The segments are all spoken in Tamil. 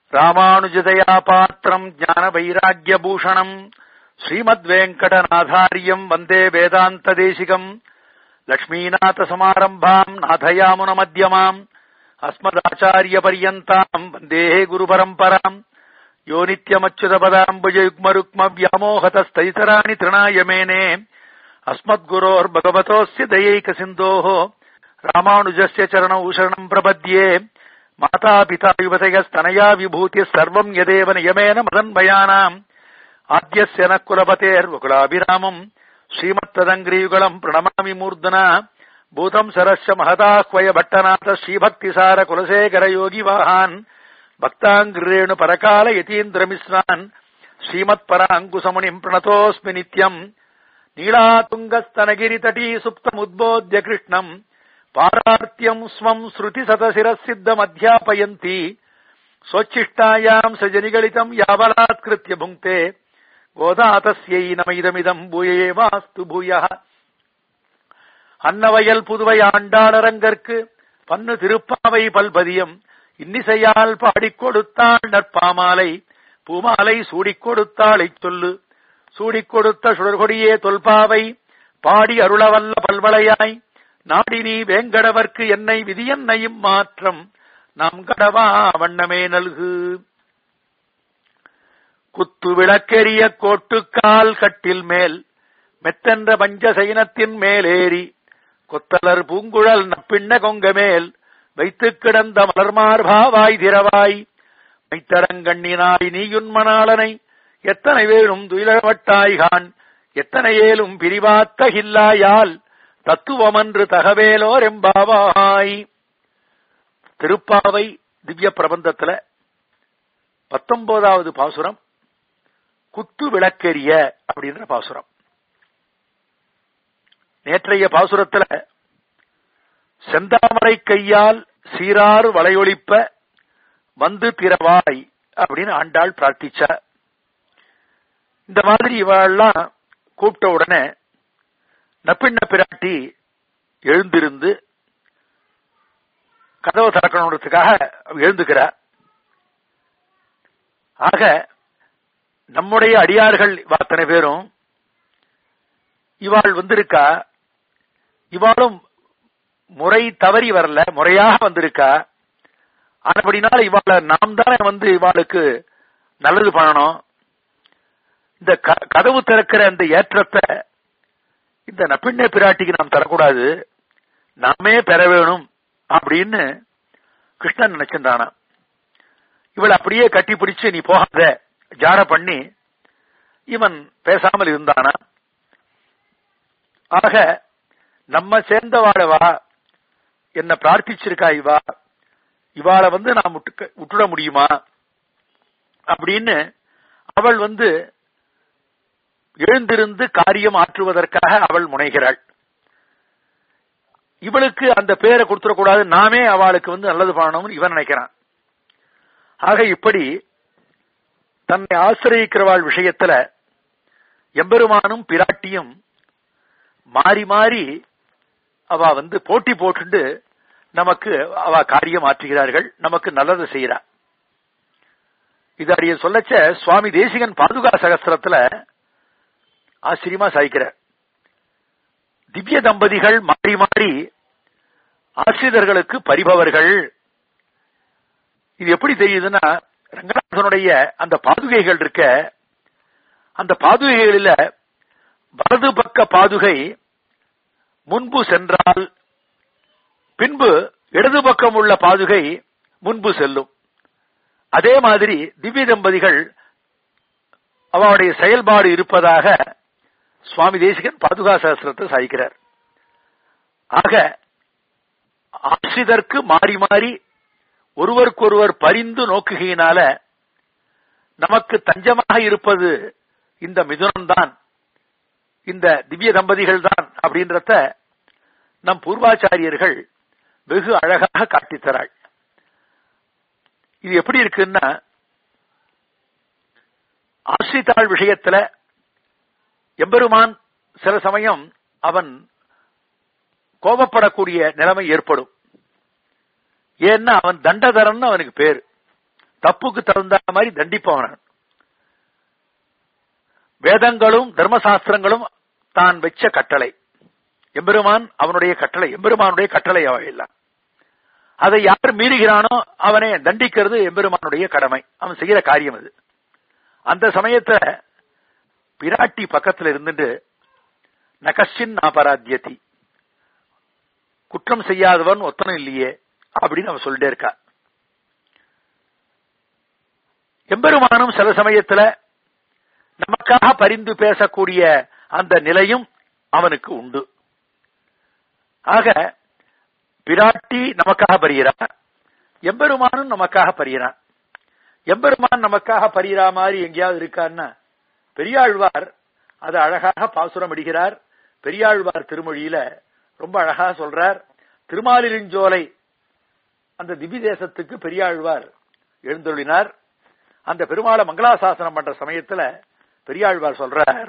ராமானுஜதயா பாத்திரம் ஞான வைராகிய பூஷணம் ஸ்ரீமத் வெங்கடநாதாரியம் வந்தே வேதாந்த தேசிகம் லக்ஷ்மீநாத சமாரம்பாம் நாதயாமுன மத்தியமாம் அஸ்மதாச்சாரிய பரியந்தாம் வந்தே குரு பரம்பராம் யோ நித்யமச்சுதபதாம்புஜ யுக்ம ருக்ம வியாமோகதஸ்தைதராணி திருணாய மேனே அஸ்மத்குரோர் பகவதோஸ்ய தயைக சிந்தோः ராமானுஜஸ்ய சரணௌ சரணம் பிரபத்யே மாதா பிதா யுவதயஸ்தனயா விபூதி சர்வம் யதேவ நியமேன மதன்மயானாம் ஆத்யஸ்ய ந குலபதேர் வகுலாபிராமம் ஸ்ரீமத்ததங்கிரியுகலம் பிரணமாமி மூர்தனா பூதம் சரஸ்ய மகதாஹ்வய பட்டநாத ஸ்ரீபக்திசார குலசேகர யோகி வாஹான் பக்தாங்கிரேணு பரகால யதீந்திரமிஸ்ரான் ஸ்ரீமத் பராங்குசமுனிம் பிரணதோஸ்மி நித்யம் நீளாதுங்கஸ்தனகிரிதடீ சுப்தமுத்போத்ய கிருஷ்ணம் பாரார்த்தியம் ஸ்வம் ஸ்ருதி சதசிரசித்தமத்தியாபயந்தி स्वच्छिष्टायाम् सजनिगलितम् यावलात्कृत्य भुङ्क्ते गोदातस्यै नमैदमिदम् பூயேவாஸ்து பூயः அன்னவயல் புதுவை ஆண்டாளரங்கற்கு பன்னு திருப்பாவை பல்பதியம் இன்னிசையால் பாடிக் கொடுத்தாள் நற்பாமாலை பூமாலை சூடிக் கொடுத்தாளைச் சொல்லு சூடிக் கொடுத்த சுடர்கொடியே தொல்பாவை பாடி அருளவல்ல பல்வளையாய் நாடினி வேங்கடவர்க்கு என்னை விதியன்னையும் மாற்றம் நம் கடவா வண்ணமே நல்கு குத்து விளக்கெரிய கோட்டுக்கால் கட்டில் மேல் மெத்தென்ற பஞ்ச சைனத்தின் மேலேறி கொத்தலர் பூங்குழல் நப்பிண்ண கொங்க மேல் வைத்து கிடந்த மலர்மார்பாவாய் திரவாய் மைத்தரங்கண்ணினாய் நீயுன்மணாளனை எத்தனை வேலும் துயிலவட்டாய்கான் எத்தனை ஏலும் பிரிவாத்தகில்லாயால் தத்துவமன்று தகவேலோர் எம்பாவாய் திருப்பாவை திவ்ய பிரபந்தத்துல பத்தொன்பதாவது பாசுரம் குத்து விளக்கெரிய அப்படின்ற பாசுரம் நேற்றைய பாசுரத்துல செந்தாமரை கையால் சீராறு வளையொழிப்ப வந்து திரவாய் அப்படின்னு ஆண்டாள் பிரார்த்திச்சா இந்த மாதிரி இவாள்லாம் கூப்பிட்ட உடனே நப்பிண்ண பிராட்டி எழுந்திருந்து கதவை திறக்கணுன்றதுக்காக எழுந்துக்கிறார் ஆக நம்முடைய அடியார்கள் அத்தனை பேரும் இவாள் வந்திருக்கா இவாளும் முறை தவறி வரல முறையாக வந்திருக்கா அப்படினால இவாள நாம் தானே வந்து இவாளுக்கு நல்லது பண்ணணும் இந்த கதவு திறக்கிற அந்த ஏற்றத்தை இந்த நப்பிண்ண பிராட்டிக்கு நாம் தரக்கூடாது நாமே பெற வேணும் அப்படின்னு கிருஷ்ணன் நினைச்சிருந்தானா இவள் அப்படியே கட்டி பிடிச்சு நீ போகாத ஜார பண்ணி இவன் பேசாமல் இருந்தானா ஆக நம்ம சேர்ந்தவாழவா என்ன பிரார்த்திச்சிருக்கா இவா இவாளை வந்து நாம் விட்டுட முடியுமா அப்படின்னு அவள் வந்து எழுந்திருந்து காரியம் ஆற்றுவதற்காக அவள் முனைகிறாள் இவளுக்கு அந்த பேரை கொடுத்துடக்கூடாது நாமே அவளுக்கு வந்து நல்லது பண்ணணும்னு இவன் நினைக்கிறான் ஆக இப்படி தன்னை ஆசிரியக்கிறவாள் விஷயத்துல எம்பெருமானும் பிராட்டியும் மாறி மாறி அவ வந்து போட்டி போட்டுண்டு நமக்கு அவ காரியம் ஆற்றுகிறார்கள் நமக்கு நல்லது செய்யறா இது அறிய சொல்லச்ச சுவாமி தேசிகன் பாதுகா சகஸ்திரத்துல ஆச்சரியமா சாய்க்கிறார் திவ்ய தம்பதிகள் மாறி மாறி ஆசிரியர்களுக்கு பரிபவர்கள் இது எப்படி தெரியுதுன்னா ரங்கநாதனுடைய அந்த பாதுகைகள் இருக்க அந்த பாதுகைகளில வலது பக்க பாதுகை முன்பு சென்றால் பின்பு இடது பக்கம் உள்ள பாதுகை முன்பு செல்லும் அதே மாதிரி திவ்ய தம்பதிகள் அவனுடைய செயல்பாடு இருப்பதாக சுவாமி தேசிகன் பாதுகா சாஸ்திரத்தை சாய்க்கிறார் ஆக ஆசிரியதற்கு மாறி மாறி ஒருவருக்கொருவர் பரிந்து நோக்குகையினால நமக்கு தஞ்சமாக இருப்பது இந்த மிதுனம் தான் இந்த திவ்ய தம்பதிகள் தான் அப்படின்றத நம் பூர்வாச்சாரியர்கள் வெகு அழகாக காட்டித்தராள் இது எப்படி இருக்குன்னா ஆசிரித்தாள் விஷயத்துல எம்பெருமான் சில சமயம் அவன் கோபப்படக்கூடிய நிலைமை ஏற்படும் ஏன்னா அவன் தண்டதரன் அவனுக்கு பேர் தப்புக்கு தகுந்த மாதிரி தண்டிப்பவன் வேதங்களும் தர்மசாஸ்திரங்களும் தான் வச்ச கட்டளை எம்பெருமான் அவனுடைய கட்டளை எம்பெருமானுடைய கட்டளை அவையெல்லாம் அதை யார் மீறுகிறானோ அவனை தண்டிக்கிறது எம்பெருமானுடைய கடமை அவன் செய்யற காரியம் அது அந்த சமயத்துல பிராட்டி பக்கத்துல இருந்துட்டு நகஷின் நாபராத்தியதி குற்றம் செய்யாதவன் ஒத்தனும் இல்லையே அப்படின்னு அவன் சொல்லிட்டே இருக்கா எம்பெருமானும் சில சமயத்துல நமக்காக பரிந்து பேசக்கூடிய அந்த நிலையும் அவனுக்கு உண்டு ஆக பிராட்டி நமக்காக பரிகிறார் எம்பெருமானும் நமக்காக பரிகிறான் எம்பெருமான் நமக்காக பரிகிறா மாதிரி எங்கேயாவது இருக்கான்னா பெரியாழ்வார் அது அழகாக பாசுரம் இடுகிறார் பெரியாழ்வார் திருமொழியில ரொம்ப அழகா சொல்றார் திருமாலிருஞ்சோலை அந்த திவ்ய தேசத்துக்கு பெரியாழ்வார் எழுந்தொழினார் அந்த பெருமாளை மங்களாசாசனம் பண்ற சமயத்துல பெரியாழ்வார் சொல்றார்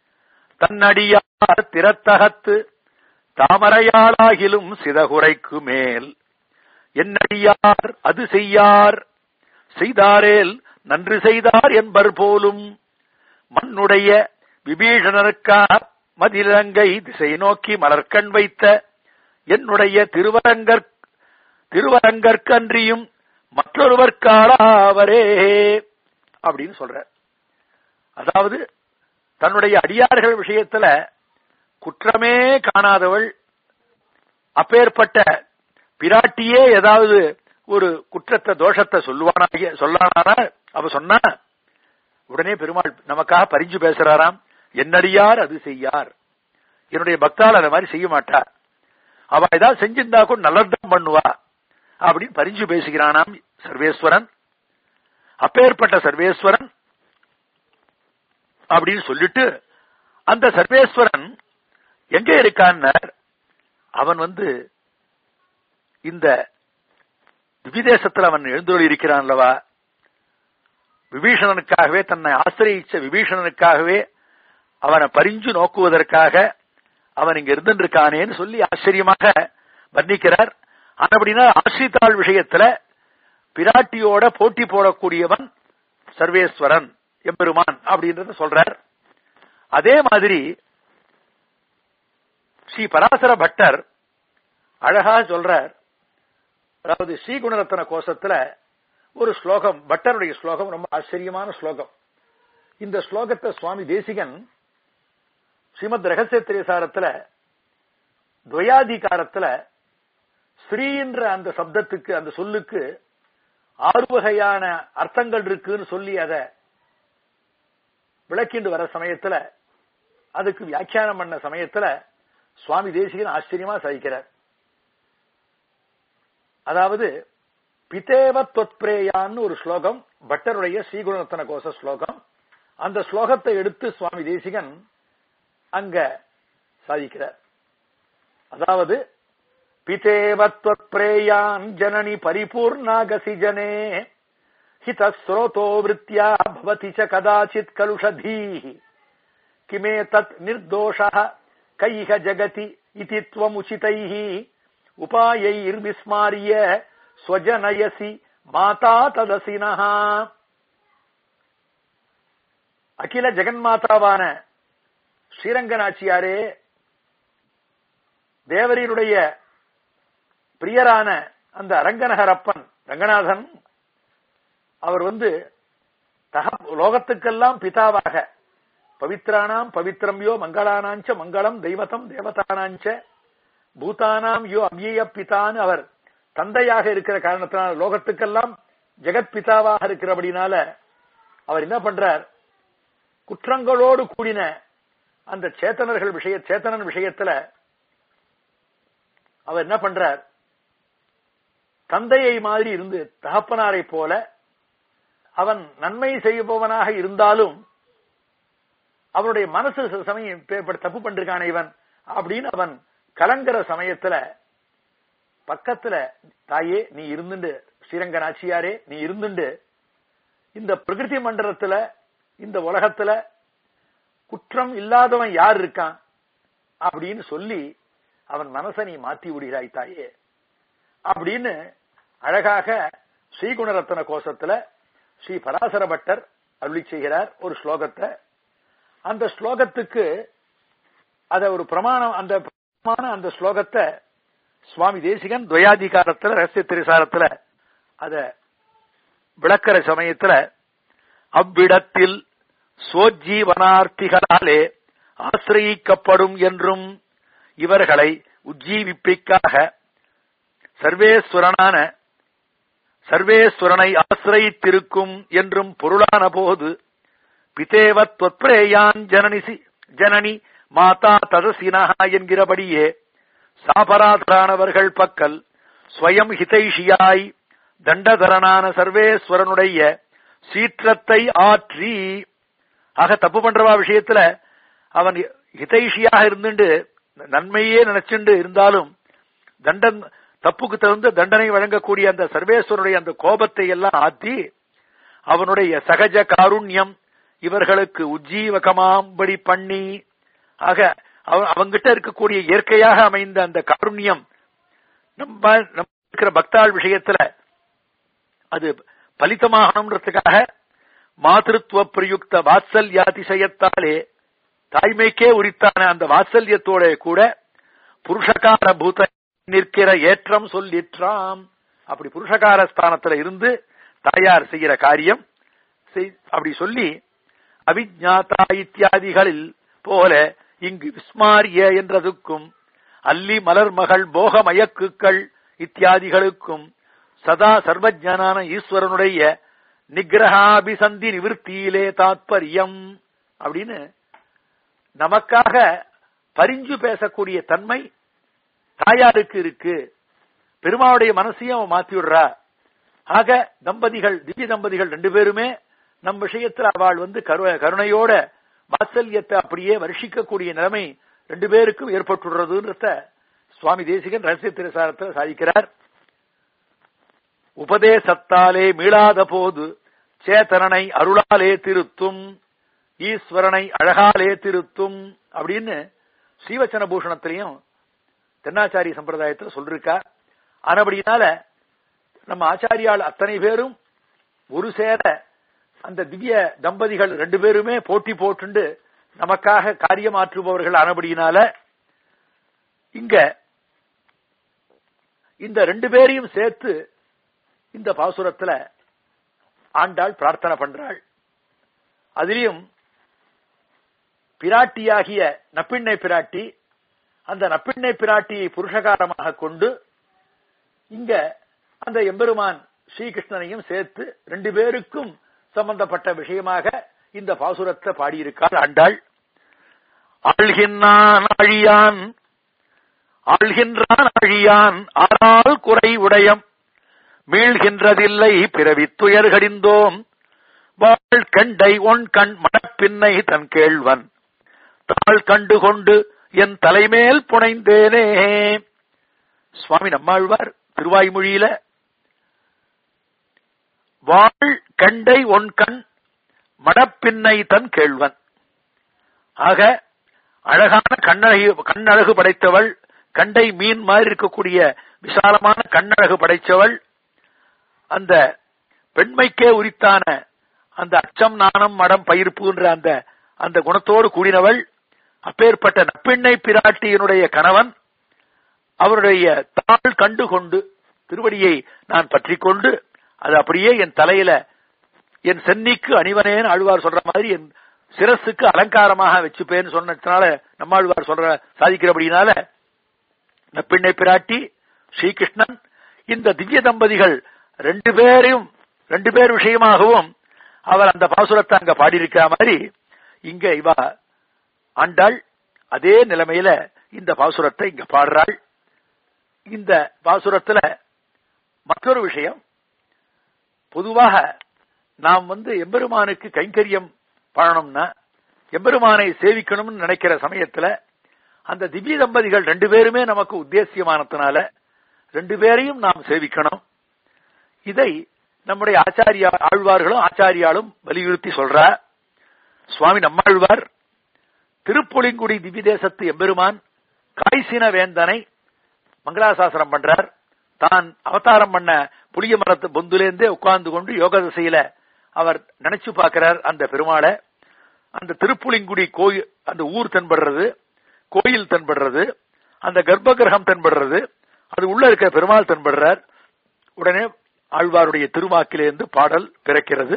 தன்னடியார் திறத்தகத்து தாமரையாளாகிலும் சிதகுரைக்கு மேல் என்னடியார் அது செய்யார் செய்தாரேல் நன்று செய்தார் என்பர் போலும் மண்ணுடைய விபீஷணருக்கா மதிலங்கை திசை நோக்கி மலர்கண் வைத்த என்னுடைய திருவரங்கற் திருவரங்கற்கன்றியும் மற்றொருவர்காளாவரே அப்படின்னு சொல்ற அதாவது தன்னுடைய அடியார்கள் விஷயத்துல குற்றமே காணாதவள் அப்பேற்பட்ட பிராட்டியே ஏதாவது ஒரு குற்றத்தை தோஷத்தை சொல்லுவானாக சொல்லானா அவ சொன்னா உடனே பெருமாள் நமக்காக பரிஞ்சு பேசுறாராம் என்னடியார் அது செய்யார் என்னுடைய பக்தால் அந்த மாதிரி செய்ய மாட்டா அவ ஏதாவது செஞ்சிருந்தா கூட நல்லதான் பண்ணுவா அப்படின்னு பரிஞ்சு பேசுகிறானாம் சர்வேஸ்வரன் அப்பேற்பட்ட சர்வேஸ்வரன் அப்படின்னு சொல்லிட்டு அந்த சர்வேஸ்வரன் எங்க இருக்கான்னார் அவன் வந்து இந்த விவிதேசத்தில் அவன் எழுந்தொழி இருக்கிறான் அல்லவா விபீஷணனுக்காகவே தன்னை ஆசிரியிச்ச விபீஷணனுக்காகவே அவனை பரிஞ்சு நோக்குவதற்காக அவன் இங்க இருந்திருக்கானேன்னு சொல்லி ஆச்சரியமாக வர்ணிக்கிறார் அப்படின்னா ஆசிரித்தாள் விஷயத்துல பிராட்டியோட போட்டி போடக்கூடியவன் சர்வேஸ்வரன் எம்பெருமான் அப்படின்றத சொல்றார் அதே மாதிரி ஸ்ரீ பராசர பட்டர் அழகா சொல்றார் அதாவது ஸ்ரீகுணரத்ன கோஷத்துல ஒரு ஸ்லோகம் பட்டருடைய ஸ்லோகம் ரொம்ப ஆச்சரியமான ஸ்லோகம் இந்த ஸ்லோகத்தை சுவாமி தேசிகன் ஸ்ரீமத் ரகசிய திரேசாரத்துல துவயாதிகாரத்துல ஸ்ரீன்ற அந்த சப்தத்துக்கு அந்த சொல்லுக்கு ஆறு வகையான அர்த்தங்கள் இருக்குன்னு சொல்லி அதை விளக்கிண்டு வர சமயத்துல அதுக்கு வியாக்கியானம் பண்ண சமயத்துல சுவாமி தேசிகன் ஆச்சரியமா சகிக்கிறார் அதாவது பிதேவ தொத்பிரேயான்னு ஒரு ஸ்லோகம் பட்டருடைய ஸ்ரீகுணரத்தன கோஷ ஸ்லோகம் அந்த ஸ்லோகத்தை எடுத்து சுவாமி தேசிகன் அங்க சாதிக்கிறார் அதாவது பிதேவ தொத்பிரேயான் ஜனனி பரிபூர்ணாகசி ஜனே हितस्रोतो वृत्त्या भवति च कदाचित् कलुषधीः किमे तत् निर्दोषः कैह जगति इति त्वमुचितैः उपायैर्विस्मार्य स्वजनयसि माता तदसिनः அகில ஜெகன்மாதாவான ஸ்ரீரங்கநாச்சியாரே தேவரீருடைய பிரியரான அந்த அரங்கநகரப்பன் ரங்கநாதன் அவர் வந்து தக லோகத்துக்கெல்லாம் பிதாவாக பவித்ரானாம் பவித்ரம் யோ மங்களானாஞ்ச மங்களம் தெய்வதம் தேவதானாஞ்ச பூதானாம் யோ அவ்யய பிதான்னு அவர் தந்தையாக இருக்கிற காரணத்தினால் லோகத்துக்கெல்லாம் ஜெகத் பிதாவாக இருக்கிறபடினால அவர் என்ன பண்றார் குற்றங்களோடு கூடின அந்த சேத்தனர்கள் விஷய சேத்தனன் விஷயத்துல அவர் என்ன பண்றார் தந்தையை மாதிரி இருந்து தகப்பனாரை போல அவன் நன்மை செய்பவனாக இருந்தாலும் அவனுடைய மனசு சில சமயம் தப்பு பண்றான இவன் அப்படின்னு அவன் கலங்குற சமயத்துல பக்கத்துல தாயே நீ இருந்துண்டு ஸ்ரீரங்க நாச்சியாரே நீ இருந்துண்டு இந்த பிரகிருதி மண்டலத்துல இந்த உலகத்துல குற்றம் இல்லாதவன் யார் இருக்கான் அப்படின்னு சொல்லி அவன் மனசை நீ மாத்தி விடுகிறாய் தாயே அப்படின்னு அழகாக ஸ்ரீகுணரத்ன கோஷத்துல ஸ்ரீ பராசர பட்டர் அருளி செய்கிறார் ஒரு ஸ்லோகத்தை அந்த ஸ்லோகத்துக்கு அத ஒரு பிரமாணம் அந்த பிரமாண அந்த ஸ்லோகத்தை சுவாமி தேசிகன் துவயாதிகாரத்துல ரகசிய திரிசாரத்துல அத விளக்கிற சமயத்துல அவ்விடத்தில் சோஜீவனார்த்திகளாலே ஆசிரயிக்கப்படும் என்றும் இவர்களை உஜ்ஜீவிப்பிற்காக சர்வேஸ்வரனான சர்வேஸ்வரனை ஆசிரயித்திருக்கும் என்றும் பொருளான போது பிதேவத்வத்ரேயான் ஜனனிசி ஜனனி மாதா ததசினா என்கிறபடியே சாபராதரானவர்கள் பக்கல் ஸ்வயம் ஹிதைஷியாய் தண்டதரனான சர்வேஸ்வரனுடைய சீற்றத்தை ஆற்றி ஆக தப்பு பண்றவா விஷயத்துல அவன் ஹிதைஷியாக இருந்துட்டு நன்மையே நினைச்சுண்டு இருந்தாலும் தண்டன் தப்புக்கு தகுந்த தண்டனை வழங்கக்கூடிய அந்த சர்வேஸ்வரனுடைய அந்த கோபத்தை எல்லாம் ஆத்தி அவனுடைய சகஜ காருண்யம் இவர்களுக்கு உஜ்ஜீவகமாம்படி பண்ணி ஆக அவங்கிட்ட இருக்கக்கூடிய இயற்கையாக அமைந்த அந்த காருண்யம் நம்ம நம்ம இருக்கிற பக்தாள் விஷயத்துல அது பலிதமாகணுன்றதுக்காக மாதிருத்துவ பிரயுக்த வாத்சல்யாதிசயத்தாலே தாய்மைக்கே உரித்தான அந்த வாத்சல்யத்தோட கூட புருஷகார பூத நிற்கிற ஏற்றம் சொல்லிற்றாம் அப்படி புருஷகார ஸ்தானத்துல இருந்து தாயார் செய்கிற காரியம் அப்படி சொல்லி அவிஜாதா இத்தியாதிகளில் போல இங்கு விஸ்மாரிய என்றதுக்கும் அல்லி மலர் மகள் போக மயக்குக்கள் இத்தியாதிகளுக்கும் சதா சர்வஜனான ஈஸ்வரனுடைய நிகிரகாபிசந்தி நிவிற்த்தியிலே தாத்பரியம் அப்படின்னு நமக்காக பரிஞ்சு பேசக்கூடிய தன்மை தாயாருக்கு இருக்கு பெருமாவுடைய மனசையும் அவன் மாத்தி விடுறா ஆக தம்பதிகள் திவ்ய தம்பதிகள் ரெண்டு பேருமே நம் விஷயத்துல அவள் வந்து கருணையோட வாத்சல்யத்தை அப்படியே வருஷிக்கக்கூடிய நிலைமை ரெண்டு பேருக்கும் ஏற்பட்டுள்ளதுன்றத சுவாமி தேசிகன் ரகசிய திரசாரத்தில் சாதிக்கிறார் உபதேசத்தாலே மீளாத போது சேத்தனனை அருளாலே திருத்தும் ஈஸ்வரனை அழகாலே திருத்தும் அப்படின்னு ஸ்ரீவச்சன பூஷணத்திலையும் தென்னாச்சாரிய சம்பிரதாயத்தில் சொல்லிருக்கா ஆனபடினால நம்ம ஆச்சாரியால் அத்தனை பேரும் ஒரு சேர அந்த திவ்ய தம்பதிகள் ரெண்டு பேருமே போட்டி போட்டுண்டு நமக்காக காரியமாற்றுபவர்கள் ஆனபடியினால இங்க இந்த ரெண்டு பேரையும் சேர்த்து இந்த பாசுரத்துல ஆண்டாள் பிரார்த்தனை பண்றாள் அதிலையும் பிராட்டியாகிய நப்பிண்ணை பிராட்டி அந்த நப்பிண்ணை பிராட்டியை புருஷகாரமாக கொண்டு இங்க அந்த எம்பெருமான் ஸ்ரீகிருஷ்ணனையும் சேர்த்து ரெண்டு பேருக்கும் சம்பந்தப்பட்ட விஷயமாக இந்த பாசுரத்தை பாடியிருக்காள் ஆண்டாள் ஆழ்கின்றான் அழியான் ஆழ்கின்றான் அழியான் ஆறால் குறை உடையம் மீள்கின்றதில்லை பிறவி துயர்கடிந்தோம் வாழ் கண்டை ஒன் கண் மணப்பின்னை தன் கேள்வன் தாள் கண்டு கொண்டு என் தலைமேல் புனைந்தேனே சுவாமி நம்மாழ்வார் திருவாய்மொழியில வாழ் கண்டை ஒன் கண் மடப்பின்னை தன் கேள்வன் ஆக அழகான கண்ணழகு கண்ணழகு படைத்தவள் கண்டை மீன் மாதிரி இருக்கக்கூடிய விசாலமான கண்ணழகு படைத்தவள் அந்த பெண்மைக்கே உரித்தான அந்த அச்சம் நாணம் மடம் பயிர்ப்புன்ற அந்த அந்த குணத்தோடு கூடினவள் அப்பேற்பட்ட நப்பெண்ணை பிராட்டியினுடைய கணவன் அவருடைய தாள் கண்டு கொண்டு திருவடியை நான் பற்றி கொண்டு அது அப்படியே என் தலையில என் சென்னிக்கு அணிவனேன்னு ஆழ்வார் சொல்ற மாதிரி என் சிரசுக்கு அலங்காரமாக வச்சுப்பேன்னு சொன்னதுனால நம்மாழ்வார் சொல்ற சாதிக்கிறபடினால நப்பிண்ணை பிராட்டி ஸ்ரீகிருஷ்ணன் இந்த திவ்ய தம்பதிகள் ரெண்டு பேரையும் ரெண்டு பேர் விஷயமாகவும் அவர் அந்த பாசுரத்தை அங்க பாடியிருக்கிற மாதிரி இங்க இவ ஆண்டாள் அதே நிலைமையில இந்த பாசுரத்தை இங்க பாடுறாள் இந்த பாசுரத்துல மற்றொரு விஷயம் பொதுவாக நாம் வந்து எம்பெருமானுக்கு கைங்கரியம் பண்ணணும்னா எம்பெருமானை சேவிக்கணும்னு நினைக்கிற சமயத்துல அந்த திவ்ய தம்பதிகள் ரெண்டு பேருமே நமக்கு உத்தேசியமானதுனால ரெண்டு பேரையும் நாம் சேவிக்கணும் இதை நம்முடைய ஆச்சாரியா ஆழ்வார்களும் ஆச்சாரியாலும் வலியுறுத்தி சொல்றார் சுவாமி நம்மாழ்வார் திருப்புலிங்குடி திவ்ய தேசத்து எம்பெருமான் காய்சின வேந்தனை மங்களாசாசனம் பண்றார் தான் அவதாரம் பண்ண புளிய மரத்து பொந்துலேருந்தே உட்கார்ந்து கொண்டு யோக திசையில அவர் நினைச்சு பார்க்கிறார் அந்த பெருமாளை அந்த திருப்புலிங்குடி கோயில் அந்த ஊர் தென்படுறது கோயில் தென்படுறது அந்த கர்ப்ப கிரகம் தென்படுறது அது உள்ள இருக்க பெருமாள் தென்படுறார் உடனே ஆழ்வாருடைய திருவாக்கிலிருந்து பாடல் பிறக்கிறது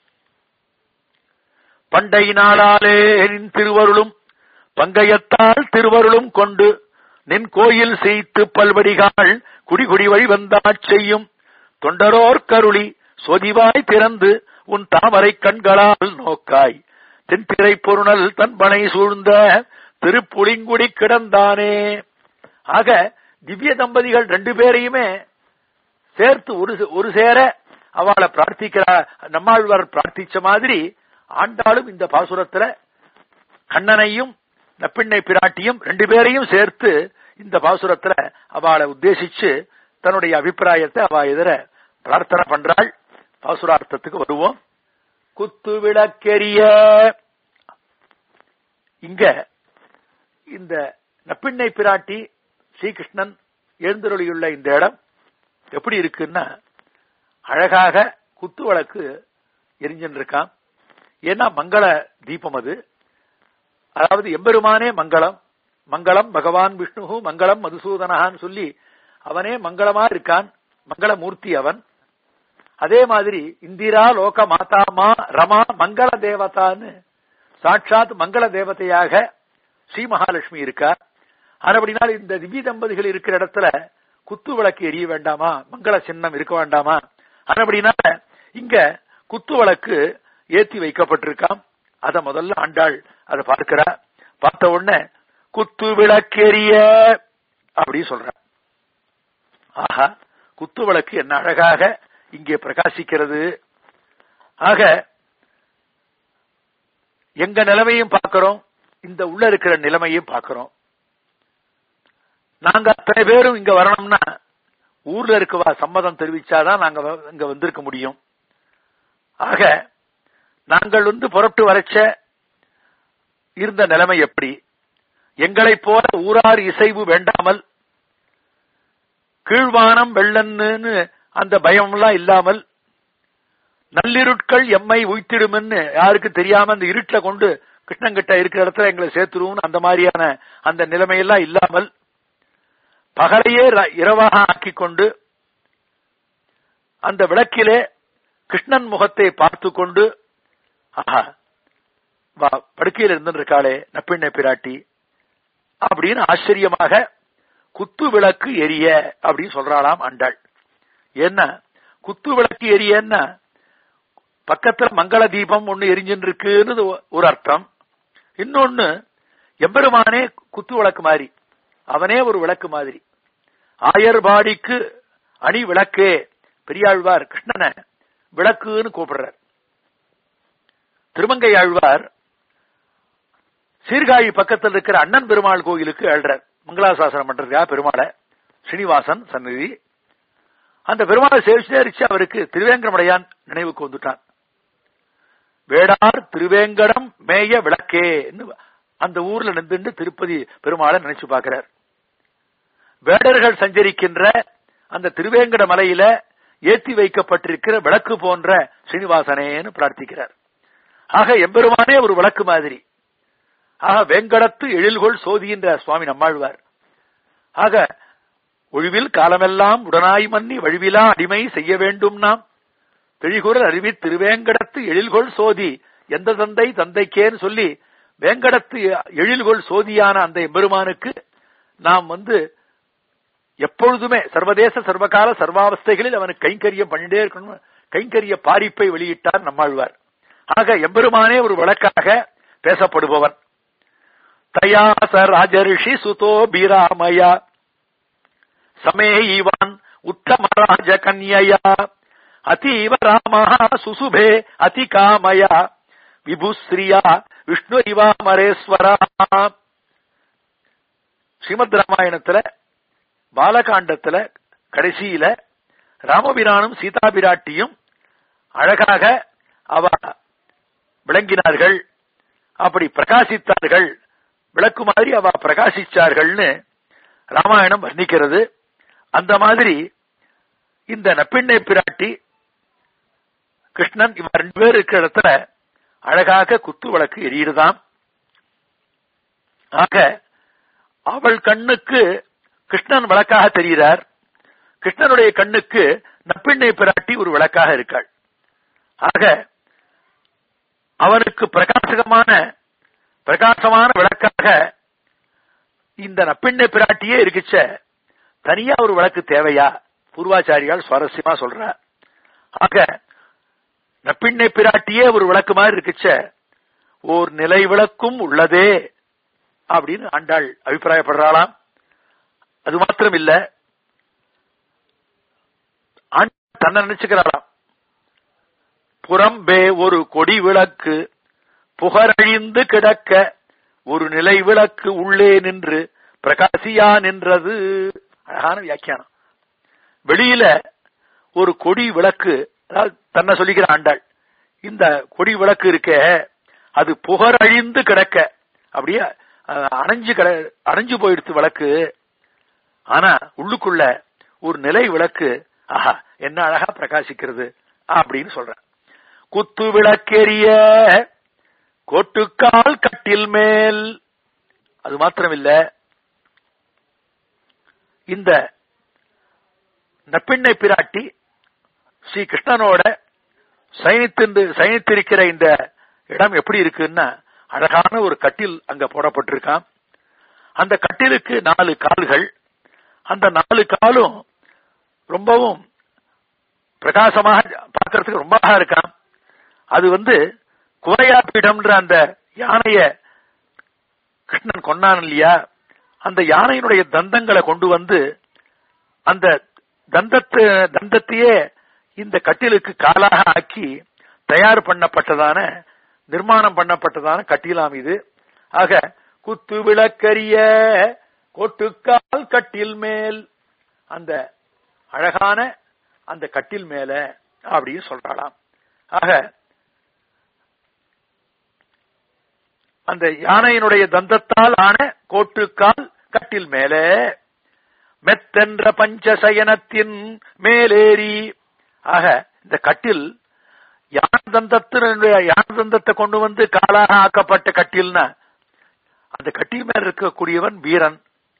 பண்டை நாளாலே நின் திருவருளும் பங்கயத்தால் திருவருளும் கொண்டு நின் கோயில் செய்து பல்வடிகாள் குடிகுடி வழி வந்தாச் செய்யும் தொண்டரோர் கருளி சொதிவாய் திறந்து உன் தாமரை கண்களால் நோக்காய் தென்திரை பொருணல் தன்பனை சூழ்ந்த திருப்புளிங்குடி கிடந்தானே ஆக திவ்ய தம்பதிகள் ரெண்டு பேரையுமே சேர்த்து ஒரு ஒரு சேர அவளை பிரார்த்திக்கிறார் நம்மாழ்வார் பிரார்த்திச்ச மாதிரி ஆண்டாளும் இந்த பாசுரத்துல கண்ணனையும் நப்பிண்ணை பிராட்டியும் ரெண்டு பேரையும் சேர்த்து இந்த பாசுரத்துல அவளை உத்தேசிச்சு தன்னுடைய அபிப்பிராயத்தை அவ எதிர பிரார்த்தனை பண்றாள் பாசுரார்த்தத்துக்கு வருவோம் குத்து விளக்கெரிய இங்க இந்த நப்பிண்ணை பிராட்டி ஸ்ரீகிருஷ்ணன் எழுந்தருளியுள்ள இந்த இடம் எப்படி இருக்குன்னா அழகாக குத்து வழக்கு எரிஞ்சுன்னு இருக்கான் ஏன்னா மங்கள தீபம் அது அதாவது எம்பெருமானே மங்களம் மங்களம் பகவான் விஷ்ணு மங்களம் மதுசூதனகான்னு சொல்லி அவனே மங்களமா இருக்கான் மங்களமூர்த்தி அவன் அதே மாதிரி இந்திரா லோக மாதாமா ரமா மங்கள தேவதான்னு சாட்சாத் மங்கள தேவதையாக ஸ்ரீ மகாலட்சுமி இருக்கா அப்படினால் இந்த திவ்ய தம்பதிகள் இருக்கிற இடத்துல குத்து விளக்கு எரிய வேண்டாமா மங்கள சின்னம் இருக்க வேண்டாமா அப்படினால இங்க குத்து விளக்கு ஏத்தி வைக்கப்பட்டிருக்காம் அத முதல்ல ஆண்டாள் அதை பார்க்கிறா பார்த்த உடனே குத்து விளக்கெரிய அப்படி சொல்ற ஆஹா குத்து விளக்கு என்ன அழகாக இங்கே பிரகாசிக்கிறது ஆக எங்க நிலைமையும் பார்க்கிறோம் இந்த உள்ள இருக்கிற நிலைமையும் பார்க்கிறோம் நாங்க அத்தனை பேரும் இங்க வரணும்னா ஊர்ல இருக்கவா சம்மதம் தெரிவிச்சாதான் நாங்க இங்க வந்திருக்க முடியும் ஆக நாங்கள் வந்து புறப்பட்டு வரைச்ச இருந்த நிலைமை எப்படி எங்களைப் போல ஊரார் இசைவு வேண்டாமல் கீழ்வானம் வெள்ளன்னு அந்த பயம்லாம் இல்லாமல் நள்ளிருட்கள் எம்மை உய்த்திடும்னு யாருக்கு தெரியாம அந்த இருட்டுல கொண்டு கிருஷ்ணங்கிட்ட இருக்கிற இடத்துல எங்களை சேர்த்துருவோம் அந்த மாதிரியான அந்த நிலைமையெல்லாம் இல்லாமல் பகலையே இரவாக ஆக்கிக் கொண்டு அந்த விளக்கிலே கிருஷ்ணன் முகத்தை பார்த்து கொண்டு ஆஹா படுக்கையில் இருந்திருக்காளே நப்பிண்ணை பிராட்டி அப்படின்னு ஆச்சரியமாக குத்து விளக்கு எரிய அப்படின்னு சொல்றாளாம் அண்டாள் என்ன குத்து விளக்கு எரியன்னா பக்கத்துல மங்கள தீபம் ஒண்ணு எரிஞ்சுன்னு இருக்குன்னு ஒரு அர்த்தம் இன்னொன்னு எம்பெருமானே குத்து விளக்கு மாதிரி அவனே ஒரு விளக்கு மாதிரி ஆயர்பாடிக்கு அணி விளக்கே பெரியாழ்வார் கிருஷ்ணனை விளக்குன்னு கூப்பிடுறார் திருமங்கை ஆழ்வார் சீர்காழி பக்கத்தில் இருக்கிற அண்ணன் பெருமாள் கோயிலுக்கு எழுறார் மங்களாசாசனம் பண்றதுக்காக பெருமாளை ஸ்ரீனிவாசன் சந்நிதி அந்த பெருமாளை சேவிச்சு அவருக்கு திருவேங்கடமுடையான் நினைவுக்கு வந்துட்டான் வேடார் திருவேங்கடம் மேய விளக்கே அந்த ஊர்ல நின்று திருப்பதி பெருமாளை நினைச்சு பார்க்கிறார் வேடர்கள் சஞ்சரிக்கின்ற அந்த திருவேங்கட மலையில ஏத்தி வைக்கப்பட்டிருக்கிற விளக்கு போன்ற ஸ்ரீனிவாசனேன்னு பிரார்த்திக்கிறார் ஆக எம்பெருமானே ஒரு விளக்கு மாதிரி ஆக வேங்கடத்து எழில்கொள் சோதிகின்ற சுவாமி நம்மாழ்வார் ஆக ஒழிவில் காலமெல்லாம் உடனாய் மன்னி வழிவிலா அடிமை செய்ய வேண்டும் நாம் தெழிகுரல் அறிவி திருவேங்கடத்து எழில்கொள் சோதி எந்த தந்தை தந்தைக்கேன்னு சொல்லி வேங்கடத்து எழில்கொள் சோதியான அந்த எம்பெருமானுக்கு நாம் வந்து எப்பொழுதுமே சர்வதேச சர்வகால சர்வாவஸ்தைகளில் அவனுக்கு கைங்கரியம் பண்ணிட்டே இருக்கணும் கைங்கரிய பாரிப்பை வெளியிட்டார் நம்மாழ்வார் ஆக எம்பெருமானே ஒரு வழக்காக பேசப்படுபவன் தயாச ராஜரிஷி சுதோ பீராமயா சமேயிவான் உத்தமராஜ கன்யயா அத்தீவ ராம சுசுபே அதி காமயா விபுஸ்ரீயா விஷ்ணு இவாமரேஸ்வரா ஸ்ரீமத் ராமாயணத்துல பாலகாண்டத்துல கடைசியில ராமபிரானும் சீதா பிராட்டியும் அழகாக அவ விளங்கினார்கள் அப்படி பிரகாசித்தார்கள் விளக்கு மாதிரி அவ பிரகாசிச்சார்கள்னு ராமாயணம் வர்ணிக்கிறது அந்த மாதிரி இந்த நப்பிண்ணை பிராட்டி கிருஷ்ணன் இவன் ரெண்டு பேர் இருக்கிற இடத்துல அழகாக குத்து விளக்கு எரியுதுதான் ஆக அவள் கண்ணுக்கு கிருஷ்ணன் விளக்காக தெரிகிறார் கிருஷ்ணனுடைய கண்ணுக்கு நப்பிண்ணை பிராட்டி ஒரு விளக்காக இருக்காள் ஆக அவனுக்கு பிரகாசகமான பிரகாசமான விளக்காக இந்த நப்பிண்ணை பிராட்டியே இருக்குச்ச தனியா ஒரு விளக்கு தேவையா பூர்வாச்சாரியால் சுவாரஸ்யமா சொல்ற ஆக நப்பிண்ணை பிராட்டியே ஒரு விளக்கு மாதிரி இருக்குச்ச ஓர் நிலை விளக்கும் உள்ளதே அப்படின்னு ஆண்டாள் அபிப்பிராயப்படுறாளாம் அது மாத்திரம் இல்ல ஆண்டாள் தன்னை நினைச்சுக்கிறாளாம் புறம்பே ஒரு கொடி விளக்கு புகழழிந்து கிடக்க ஒரு நிலை விளக்கு உள்ளே நின்று பிரகாசியா நின்றது அழகான வியாக்கியானம் வெளியில ஒரு கொடி விளக்கு அதாவது தன்னை சொல்லிக்கிற ஆண்டாள் இந்த கொடி விளக்கு இருக்க அது புகழழிந்து கிடக்க அப்படியே அஹ், அணைஞ்சு கிட அணைஞ்சு போயிடுத்து விளக்கு ஆனா உள்ளுக்குள்ள ஒரு நிலை விளக்கு ஆஹா என்ன அழகா பிரகாசிக்கிறது அப்படின்னு சொல்றேன் குத்து விளக்கெரிய கோட்டுக்கால் கட்டில் மேல் அது மாத்திரமில்ல இந்த நப்பிண்ணை பிராட்டி ஸ்ரீ கிருஷ்ணனோட சயனித்து சயனித்திருக்கிற இந்த இடம் எப்படி இருக்குன்னா அழகான ஒரு கட்டில் அங்க போடப்பட்டிருக்கான் அந்த கட்டிலுக்கு நாலு கால்கள் அந்த நாலு காலும் ரொம்பவும் பிரகாசமாக பார்க்கறதுக்கு ரொம்ப அழகா இருக்கான் அது வந்து குவரையாப்பீடம்ன்ற அந்த யானைய கிருஷ்ணன் கொன்னான் இல்லையா அந்த யானையினுடைய தந்தங்களை கொண்டு வந்து அந்த தந்தத்து தந்தத்தையே இந்த கட்டிலுக்கு காலாக ஆக்கி தயார் பண்ணப்பட்டதான நிர்மாணம் பண்ணப்பட்டதான கட்டிலாம் இது ஆக குத்து விளக்கரிய கோட்டுக்கால் கட்டில் மேல் அந்த அழகான அந்த கட்டில் மேல அப்படின்னு சொல்றாளாம் ஆக அந்த யானையினுடைய தந்தத்தால் ஆன கோட்டுக்கால் கட்டில் மேல மெத்தென்ற பஞ்சசயனத்தின் மேலேறி ஆக இந்த கட்டில் யான் தந்தத்தினுடைய யான் தந்தத்தை கொண்டு வந்து காலாக ஆக்கப்பட்ட கட்டில்னா அந்த கட்டில் மேல இருக்கக்கூடியவன் வீரன்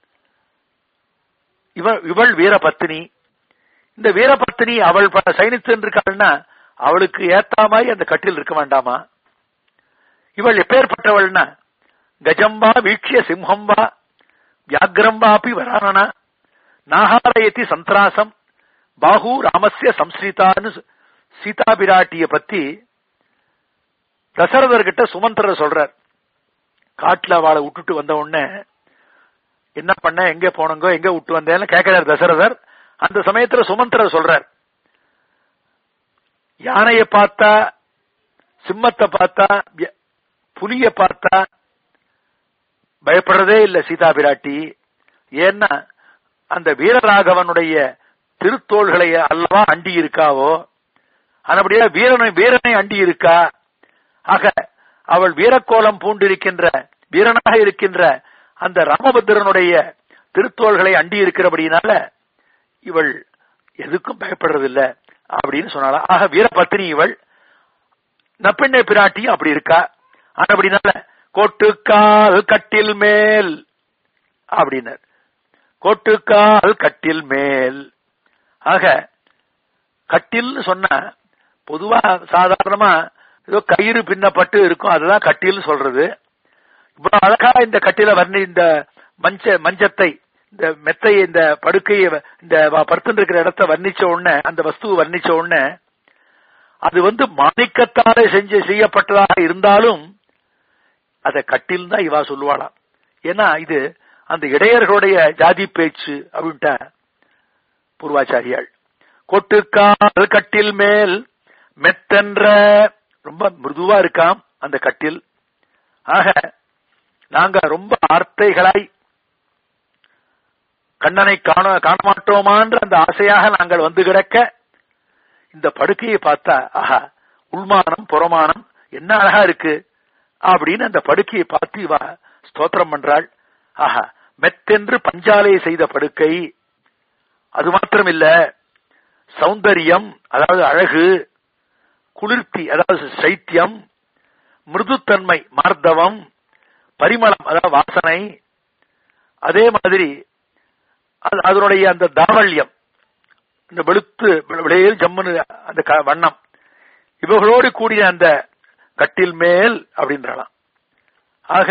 இவள் இவள் வீரபத்தினி இந்த வீரபத்தினி அவள் ப- சைனித்து இருக்காள்னா அவளுக்கு ஏத்தா மாதிரி அந்த கட்டில் இருக்க வேண்டாமா இவள் எப்பேற்பட்டவள்னா கஜம்பா வீக்ஷிய சிம்ஹம்பா வியாக்ரம்பாபி வரானனா நாகாரயதி சந்திராசம் பாகு ராமஸ்ய சம்ஸ்ரிதான்னு சீதா பிராட்டிய பத்தி தசரதர்கிட்ட சுமந்திரர் சொல்றார் காட்டுல அவளை விட்டுட்டு வந்த உடனே என்ன பண்ண எங்க போனங்க எங்க விட்டு வந்தேன்னு கேட்கிறார் தசரதர் அந்த சமயத்துல சுமந்திரர் சொல்றார் யானையை பார்த்தா சிம்மத்தை பார்த்தா விய- புலிய பார்த்தா பயப்படுறதே இல்ல சீதா பிராட்டி ஏன்னா அந்த வீரராகவனுடைய திருத்தோள்களை அல்லவா அண்டி இருக்காவோ அதுபடியா வீரனை வீரனை அண்டி இருக்கா ஆக அவள் வீரக்கோலம் பூண்டிருக்கின்ற வீரனாக இருக்கின்ற அந்த ராமபத்திரனுடைய திருத்தோள்களை அண்டி இருக்கிறபடினால இவள் எதுக்கும் பயப்படுறதில்ல அப்படின்னு சொன்னாளா ஆக வீரபத்தினி இவள் நப்பெண்ணை பிராட்டியும் அப்படி இருக்கா அப்படினால கோட்டுக்கால் கட்டில் மேல் அப்படின்னார் கோட்டுக்கால் கட்டில் மேல் ஆக கட்டில்னு சொன்னா பொதுவா சாதாரணமா ஏதோ கயிறு பின்னப்பட்டு இருக்கும் அதுதான் கட்டில்னு சொல்றது இவ்வளவு அழகா இந்த கட்டில வர்ணி இந்த மஞ்ச மஞ்சத்தை இந்த மெத்தையை இந்த படுக்கையை வ- இந்த படுத்துட்டு இருக்கிற இடத்தை வர்ணிச்ச உடனே அந்த வஸ்துவை வர்ணிச்ச உடனே அது வந்து மாணிக்கத்தாலே செஞ்சு செய்யப்பட்டதாக இருந்தாலும் அத கட்டில் தான் இவா சொல்லுவாளாம் ஏன்னா இது அந்த இடையர்களுடைய ஜாதி பேச்சு அப்படின்ட்டா பூர்வாச்சாரியாள் கொட்டுக்கால் கட்டில் மேல் மெத்தென்ற ரொம்ப மிருதுவா இருக்காம் அந்த கட்டில் ஆக நாங்க ரொம்ப ஆர்த்தைகளாய் கண்ணனை காண காண மாட்டோமான்ற அந்த ஆசையாக நாங்கள் வந்து கிடக்க இந்த படுக்கையை பார்த்தா ஆஹா உள்மானம் புறமானம் என்ன அழகா இருக்கு அப்படின்னு அந்த படுக்கையை பார்த்து இவ ஸ்தோத்திரம் பண்றாள் ஆஹா மெத்தென்று பஞ்சாலை செய்த படுக்கை அது மாத்திரமில்ல சௌந்தரியம் அதாவது அழகு குளிர்த்தி அதாவது சைத்தியம் மிருதுத்தன்மை மார்தவம் பரிமளம் அதாவது வாசனை அதே மாதிரி அது- அதனுடைய அந்த தாவல்யம் இந்த வெளுத்து விளையில் ஜம்முன்னு அந்த க- வண்ணம் இவர்களோடு கூடிய அந்த கட்டில் மேல் அப்படின்றலாம் ஆக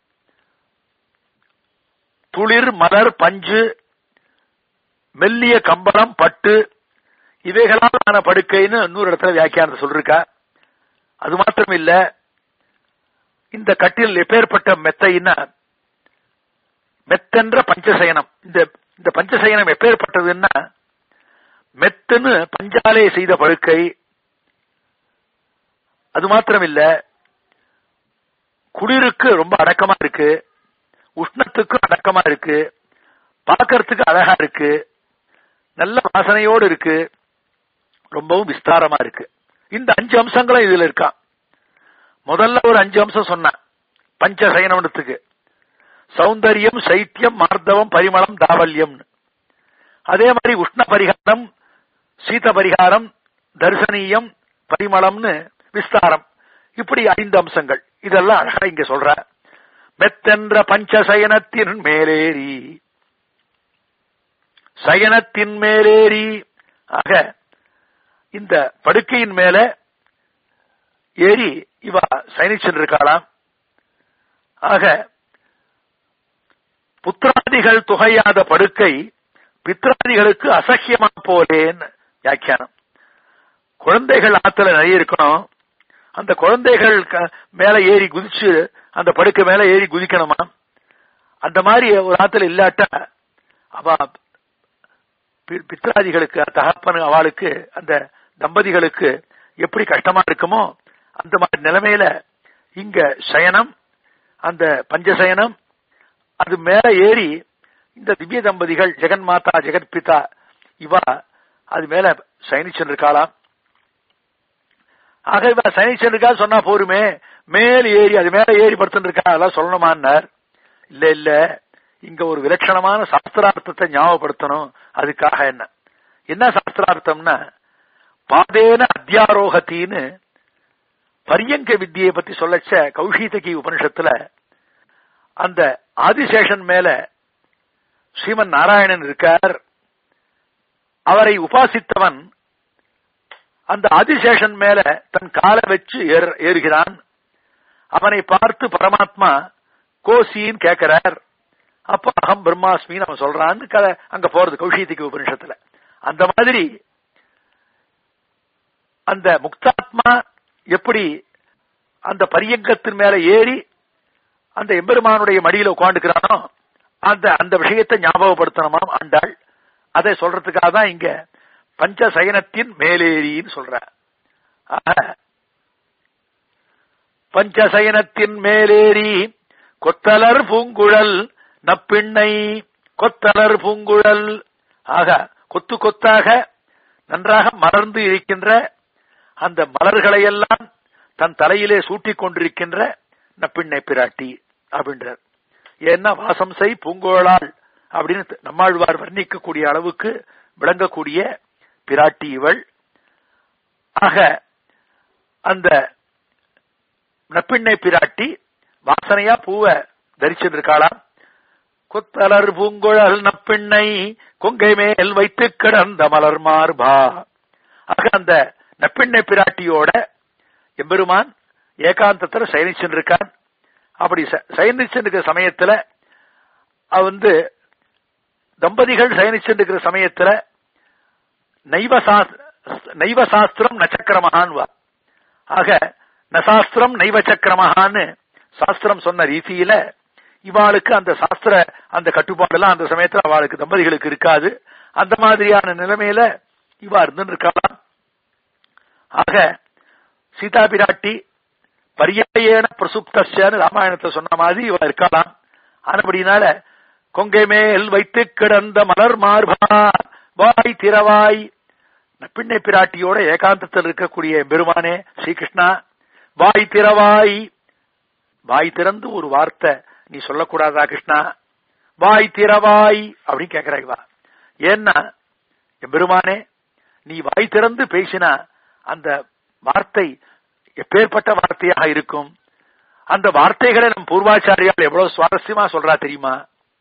துளிர் மலர் பஞ்சு மெல்லிய கம்பளம் பட்டு இவைகளால் ஆன படுக்கைன்னு இன்னொரு இடத்துல வியாக்கியானத்தை சொல்லிருக்கா அது மாத்திரம் இல்ல இந்த கட்டில் எப்பேற்பட்ட மெத்தைன்னா மெத்தென்ற பஞ்சசயனம் இந்த இந்த பஞ்சசயனம் எப்பேற்பட்டதுன்னா மெத்துன்னு பஞ்சாலே செய்த படுக்கை அது மாத்திரம் இல்ல குளிருக்கு ரொம்ப அடக்கமா இருக்கு உஷ்ணத்துக்கு அடக்கமா இருக்கு பார்க்கறதுக்கு அழகா இருக்கு நல்ல வாசனையோடு இருக்கு ரொம்பவும் விஸ்தாரமா இருக்கு இந்த அஞ்சு அம்சங்களும் இதுல இருக்கா முதல்ல ஒரு அஞ்சு அம்சம் சொன்னேன் பஞ்சசயனத்துக்கு சௌந்தரியம் சைத்தியம் மார்தவம் பரிமளம் தாவல்யம் அதே மாதிரி உஷ்ண பரிகாரம் சீத பரிகாரம் தரிசனீயம் பரிமளம்னு விஸ்தாரம் இப்படி ஐந்து அம்சங்கள் இதெல்லாம் அழகா இங்க சொல்ற மெத்தென்ற பஞ்சசயனத்தின் மேலேறி சயனத்தின் மேலேறி ஆக இந்த படுக்கையின் மேல ஏறி இவ சயனிச்சிருக்காளாம் ஆக புத்திராதிகள் துகையாத படுக்கை பித்ராதிகளுக்கு அசக்கியமா போலேன்னு வியாக்கியானம் குழந்தைகள் ஆத்துல நிறைய இருக்கணும் அந்த குழந்தைகள் க- மேல ஏறி குதிச்சு அந்த படுக்கை மேல ஏறி குதிக்கணுமா அந்த மாதிரி ஒரு ஆத்துல இல்லாட்டா அவ பி- பித்ராதிகளுக்கு தகப்பனு அவளுக்கு அந்த தம்பதிகளுக்கு எப்படி கஷ்டமா இருக்குமோ அந்த மாதிரி நிலைமையில இங்க சயனம் அந்த பஞ்சசயனம் அது மேல ஏறி இந்த திவ்ய தம்பதிகள் ஜெகன் மாதா ஜெகத் பிதா இவா அது மேல சயனிச்சிருக்காளாம் ஆக இவ சயனிச்சிருக்கா சொன்னா போருமே மேல் ஏறி அது மேல ஏறி படுத்துருக்கா அதெல்லாம் சொல்லணுமான்னார் இல்ல இல்ல இங்க ஒரு விலட்சணமான சாஸ்திரார்த்தத்தை ஞாபகப்படுத்தணும் அதுக்காக என்ன என்ன சாஸ்திரார்த்தம்னா பாதேன அத்தியாரோகத்தின்னு பரியங்க வித்தியை பத்தி சொல்லச்ச கௌஷீதகி உபனிஷத்துல அந்த ஆதிசேஷன் மேல ஸ்ரீமன் நாராயணன் இருக்கார் அவரை உபாசித்தவன் அந்த ஆதிசேஷன் மேல தன் காலை வச்சு ஏறு- ஏறுகிறான் அவனை பார்த்து பரமாத்மா கோசின்னு கேட்கிறார் அப்ப அகம் பிரம்மாஸ்மின்னு அவன் சொல்றான்னு கதை அங்க போறது கௌஷீதிக்கு உபனிஷத்துல அந்த மாதிரி அந்த முக்தாத்மா எப்படி அந்த பரியங்கத்தின் மேல ஏறி அந்த எம்பெருமானுடைய மடியில உட்காந்துக்கிறானோ அந்த அந்த விஷயத்தை ஞாபகப்படுத்தணுமாம் ஆண்டாள் அதை சொல்றதுக்காக தான் இங்க பஞ்சசயனத்தின் மேலேறின்னு சொல்ற ஆக, பஞ்சசயனத்தின் மேலேறி கொத்தலர் பூங்குழல் நப்பிண்ணை கொத்தலர் பூங்குழல் ஆக கொத்து கொத்தாக நன்றாக மலர்ந்து இருக்கின்ற அந்த மலர்களையெல்லாம் தன் தலையிலே சூட்டிக் கொண்டிருக்கின்ற நப்பிண்ணை பிராட்டி அப்படின்றார் ஏன்னா வாசம் செய் பூங்கோளால் அப்படின்னு நம்மாழ்வார் வர்ணிக்கக்கூடிய அளவுக்கு விளங்கக்கூடிய பிராட்டி இவள் ஆக அந்த நப்பிண்ணை பிராட்டி வாசனையா பூவை தரிச்சிருக்காளாம் கொத்தலர் பூங்குழல் நப்பிண்ணை கொங்கை மேல் வைத்து கிடந்த மலர் மார்பா ஆக அந்த நப்பிண்ணை பிராட்டியோட எம்பெருமான் ஏகாந்தத்துல சயனிச்சுருக்கான் அப்படி சயனிச்சிருக்கிற சமயத்துல அவ வந்து தம்பதிகள் சயனிச்சிருக்கிற சமயத்துல நைவ சாஸ்- நைவ சாஸ்திரம் நச்சக்கிரமகான் வா ஆக நசாஸ்திரம் நைவ சக்கரமகான்னு சாஸ்திரம் சொன்ன ரீதியில இவாளுக்கு அந்த சாஸ்திர அந்த கட்டுப்பாடெல்லாம் அந்த சமயத்துல அவளுக்கு தம்பதிகளுக்கு இருக்காது அந்த மாதிரியான நிலைமையில இவா இருந்துன்னு இருக்கலாம் ஆக சீதா பிராட்டி பரியாயேன பிரசுப்தன்னு ராமாயணத்தை சொன்ன மாதிரி இவ இருக்கலாம் ஆனபடினால கொங்கை மேல் வைத்து கிடந்த மலர் மார்பா வாய் திறவாய் பிள்ளை பிராட்டியோட ஏகாந்தத்தில் இருக்கக்கூடிய பெருமானே ஸ்ரீகிருஷ்ணா வாய் திறவாய் வாய் திறந்து ஒரு வார்த்தை நீ சொல்லக்கூடாதா கிருஷ்ணா வாய் திறவாய் அப்படின்னு கேட்கிறாய் வா ஏன்னா என் பெருமானே நீ வாய் திறந்து பேசினா அந்த வார்த்தை எப்பேற்பட்ட வார்த்தையாக இருக்கும் அந்த வார்த்தைகளை நம் பூர்வாச்சாரியால் எவ்வளவு சுவாரஸ்யமா சொல்றா தெரியுமா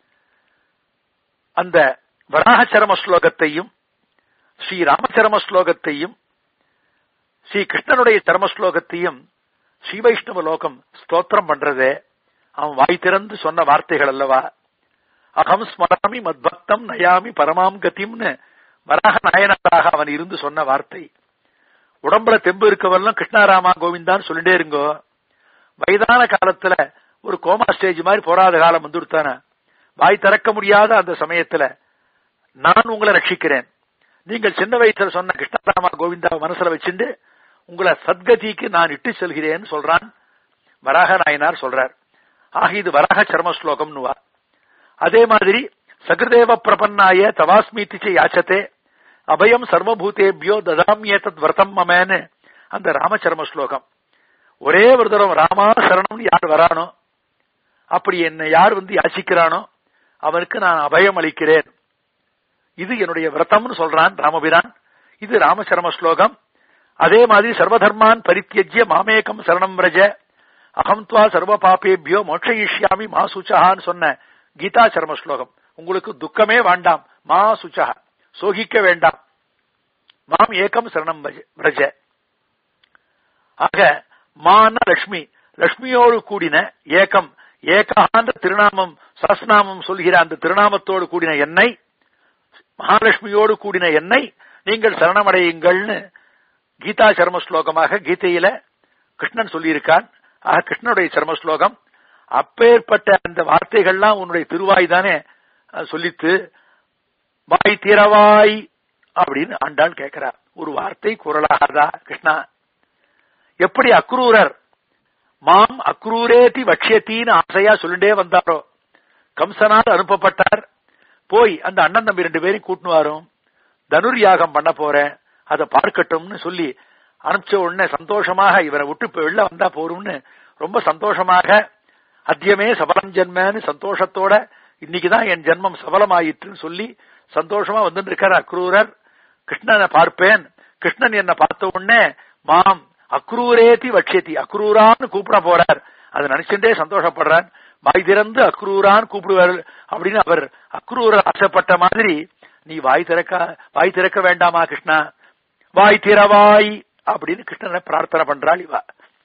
அந்த வராகச்சரம ஸ்லோகத்தையும் ஸ்ரீ ராமச்சரம ஸ்லோகத்தையும் ஸ்ரீ கிருஷ்ணனுடைய சரம ஸ்லோகத்தையும் ஸ்ரீ வைஷ்ணவ லோகம் ஸ்தோத்திரம் பண்றதே அவன் வாய் திறந்து சொன்ன வார்த்தைகள் அல்லவா அகம் ஸ்மராமி மத்பக்தம் நயாமி பரமாம் கதிம்னு வராக நாயனராக அவன் இருந்து சொன்ன வார்த்தை உடம்புல தெம்பு இருக்கவெல்லாம் கிருஷ்ணாராமா கோவிந்தான்னு சொல்லிட்டே இருங்கோ வயதான காலத்துல ஒரு கோமா ஸ்டேஜ் மாதிரி போராத காலம் வந்துடுத்தான வாய் திறக்க முடியாத அந்த சமயத்துல நான் உங்களை ரட்சிக்கிறேன் நீங்கள் சின்ன வயசுல சொன்ன கிருஷ்ணராமா கோவிந்தாவை மனசுல வச்சுண்டு உங்களை சத்கதிக்கு நான் இட்டு செல்கிறேன்னு சொல்றான் வராக நாயனார் சொல்றார் ஆக இது வராக சர்ம ஸ்லோகம்னுவா அதே மாதிரி சகிருதேவ பிரபன்னாய தவாஸ்மீதி யாச்சதே அபயம் சர்வபூதேபியோ ததாமியேதத் விரதம் மமேன்னு அந்த ராமச்சர்ம ஸ்லோகம் ஒரே ஒரு தரம் ராமா சரணம்னு யார் வரானோ அப்படி என்னை யார் வந்து யாசிக்கிறானோ அவனுக்கு நான் அபயம் அளிக்கிறேன் இது என்னுடைய விரதம்னு சொல்றான் ராமபிரான் இது ராமச்சரம ஸ்லோகம் அதே மாதிரி சர்வதர்மான் பரித்தியஜ்ய மாமேகம் சரணம் ரஜ அகம் துவா சர்வ பாப்பேபியோ மோட்சயிஷ்யாமி மா சுச்சகான்னு சொன்ன கீதா சர்ம ஸ்லோகம் உங்களுக்கு துக்கமே வேண்டாம் மா சுச்சகா சோகிக்க வேண்டாம் மாம் ஏகம் சரணம் பிரஜ ஆக மான லட்சுமி லட்சுமியோடு கூடின ஏகம் ஏகாந்த திருநாமம் சரஸ்நாமம் சொல்கிற அந்த திருநாமத்தோடு கூடின என்னை மகாலட்சுமியோடு கூடின என்னை நீங்கள் சரணமடையுங்கள்னு கீதா சர்ம ஸ்லோகமாக கீதையில கிருஷ்ணன் சொல்லியிருக்கான் ஆக கிருஷ்ணனுடைய சர்ம ஸ்லோகம் அப்பேற்பட்ட அந்த வார்த்தைகள்லாம் உன்னுடைய திருவாய் தானே சொல்லித்து வாய் திறவாய் அப்படின்னு ஆண்டாள் கேட்கிறார் ஒரு வார்த்தை குரலாகாதா கிருஷ்ணா எப்படி அக்ரூரர் மாம் அக்ரூரேதி வட்சியத்தின்னு ஆசையா சொல்லிட்டே வந்தாரோ கம்சனால் அனுப்பப்பட்டார் போய் அந்த அண்ணன் தம்பி ரெண்டு பேரையும் கூட்டுவாரும் தனுர் யாகம் பண்ண போறேன் அதை பார்க்கட்டும்னு சொல்லி அனுப்பிச்ச உடனே சந்தோஷமாக இவரை விட்டு இப்ப வெளில வந்தா போரும்னு ரொம்ப சந்தோஷமாக அத்தியமே சபலம் ஜென்மன்னு சந்தோஷத்தோட இன்னைக்குதான் என் ஜென்மம் சபலமாயிற்றுன்னு சொல்லி சந்தோஷமா வந்துட்டு இருக்கார் அக்ரூரர் கிருஷ்ணனை பார்ப்பேன் கிருஷ்ணன் என்ன பார்த்த உடனே மாம் அக்ரூரேதி வட்சியத்தி அக்ரூரான்னு கூப்பிட போறார் அதை நினைச்சுட்டே சந்தோஷப்படுறார் வாய் திறந்து அக்ரூரான் கூப்பிடுவார் அப்படின்னு அவர் அக்ரூரர் ஆசைப்பட்ட மாதிரி நீ வாய் திறக்க வாய் திறக்க வேண்டாமா கிருஷ்ணா வாய் திறவாய் அப்படின்னு கிருஷ்ணனை பிரார்த்தனை பண்றாள் இவா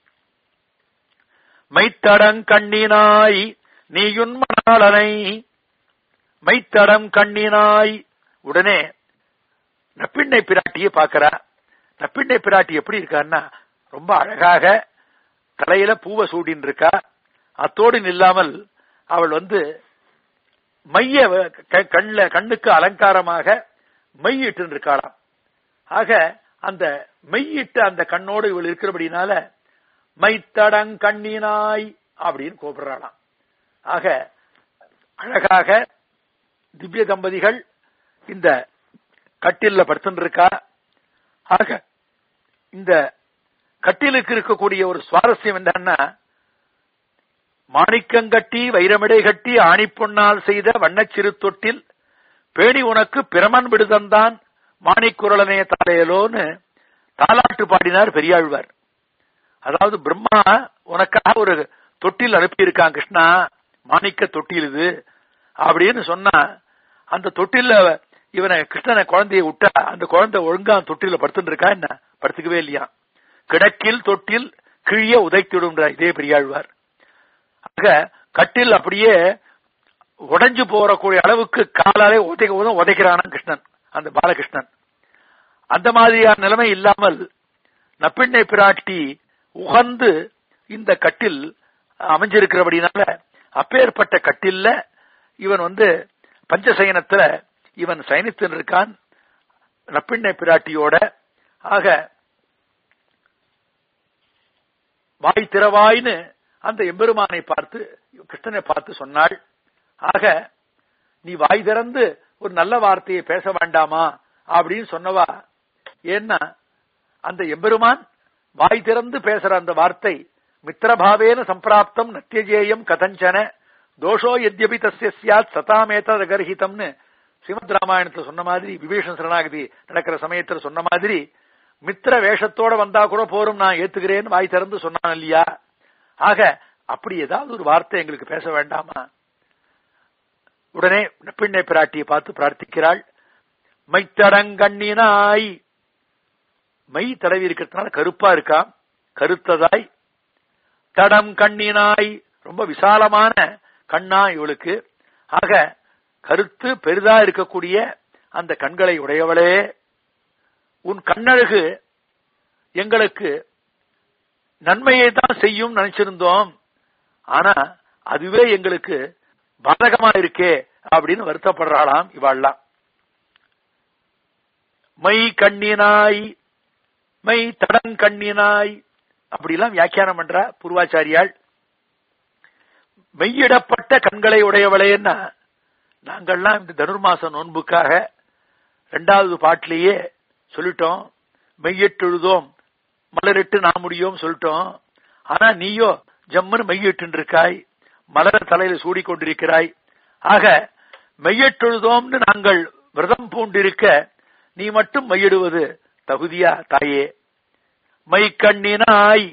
மைத்தடங் கண்ணினாய் நீயுன்மணாளனை மைத்தடம் கண்ணினாய் உடனே நப்பிண்ணை பிராட்டியை பாக்கிறா நப்பிண்ணை பிராட்டி எப்படி இருக்கான்னா ரொம்ப அழகாக தலையில பூவை சூடின்னு இருக்கா அத்தோடு நில்லாமல் அவள் வந்து மைய கண்ல கண்ணுக்கு அலங்காரமாக மையிட்டு இருக்காளாம் ஆக அந்த மெய்யிட்டு அந்த கண்ணோடு இவள் இருக்கிறபடினால மைத்தடங் கண்ணினாய் அப்படின்னு கூப்பிடுறாளாம் ஆக அழகாக திவ்ய தம்பதிகள் இந்த கட்டில்ல படுத்துருக்கா ஆக இந்த கட்டிலுக்கு இருக்கக்கூடிய ஒரு சுவாரஸ்யம் என்னன்னா மாணிக்கங்கட்டி வைரமிடை கட்டி ஆணிப்பொன்னால் செய்த வண்ணச்சிறு தொட்டில் பேணி உனக்கு பிரமன் விடுதந்தான் மாணிக்குரலனே தாளையலோன்னு தாலாட்டு பாடினார் பெரியாழ்வார் அதாவது பிரம்மா உனக்காக ஒரு தொட்டில் அனுப்பியிருக்கான் கிருஷ்ணா மாணிக்க தொட்டில் இது அப்படின்னு சொன்னா அந்த தொட்டில இவனை கிருஷ்ணனை குழந்தைய விட்டா அந்த குழந்தை ஒழுங்கா தொட்டில படுத்துட்டு இருக்கா என்ன படுத்துக்கவே இல்லையா கிடக்கில் தொட்டில் கிழிய உதைத்திடும்ன்ற இதே பெரியாழ்வார் ஆக கட்டில் அப்படியே உடைஞ்சு போறக்கூடிய அளவுக்கு காலாலே உதைக்க உதைக்கிறான கிருஷ்ணன் அந்த பாலகிருஷ்ணன் அந்த மாதிரியான நிலைமை இல்லாமல் நப்பிண்ணை பிராட்டி உகந்து இந்த கட்டில் அமைஞ்சிருக்கிறபடினால அப்பேற்பட்ட கட்டில்ல இவன் வந்து பஞ்சசயனத்துல இவன் சயனித்து இருக்கான் நப்பிண்ணை பிராட்டியோட ஆக வாய் திறவாய்னு அந்த எம்பெருமானை பார்த்து கிருஷ்ணனை பார்த்து சொன்னாள் ஆக நீ வாய் திறந்து ஒரு நல்ல வார்த்தையை பேச வேண்டாமா அப்படின்னு சொன்னவா ஏன்னா அந்த எம்பெருமான் வாய் திறந்து பேசுற அந்த வார்த்தை மித்திரபாவேன சம்பிராப்தம் நத்தியஜேயம் கதஞ்சன தோஷோ எத்யபி தஸ்ய சியாத் சதாமேத கர்ஹிதம்னு ஸ்ரீமத் ராமாயணத்துல சொன்ன மாதிரி விபீஷன் சரணாகதி நடக்கிற சமயத்துல சொன்ன மாதிரி மித்திர வேஷத்தோட வந்தா கூட போரும் நான் ஏத்துக்கிறேன்னு வாய் திறந்து சொன்னான் இல்லையா ஆக அப்படி ஏதாவது ஒரு வார்த்தை எங்களுக்கு பேச வேண்டாமா உடனே பிள்ளை பிராட்டியை பார்த்து பிரார்த்திக்கிறாள் மைத்தடங்கண்ணினாய் மை தடவி இருக்கிறதுனால கருப்பா இருக்கா கருத்ததாய் தடம் கண்ணினாய் ரொம்ப விசாலமான கண்ணா இவளுக்கு ஆக கருத்து பெரிதா இருக்கக்கூடிய அந்த கண்களை உடையவளே உன் கண்ணழகு எங்களுக்கு நன்மையை தான் செய்யும் நினைச்சிருந்தோம் ஆனா அதுவே எங்களுக்கு பாதகமா இருக்கே அப்படின்னு வருத்தப்படுறாளாம் இவாள்லாம் மை கண்ணினாய் மை தடங்கண்ணினாய் அப்படிலாம் வியாக்கியானம் பண்றா பூர்வாச்சாரியாள் மெய்யிடப்பட்ட கண்களை உடையவளேன்னா நாங்கள்லாம் இந்த தனுர்மாச நோன்புக்காக ரெண்டாவது பாட்டிலேயே சொல்லிட்டோம் மெய்யிட்டெழுதோம் மலரிட்டு நான் முடியும் சொல்லிட்டோம் ஆனா நீயோ ஜம்முன்னு மெய்யிட்டு இருக்காய் மலர் தலையில சூடிக்கொண்டிருக்கிறாய் ஆக மெய்யட்டெழுதோம்னு நாங்கள் விரதம் பூண்டிருக்க நீ மட்டும் மையிடுவது தகுதியா தாயே மை கண்ணினாய்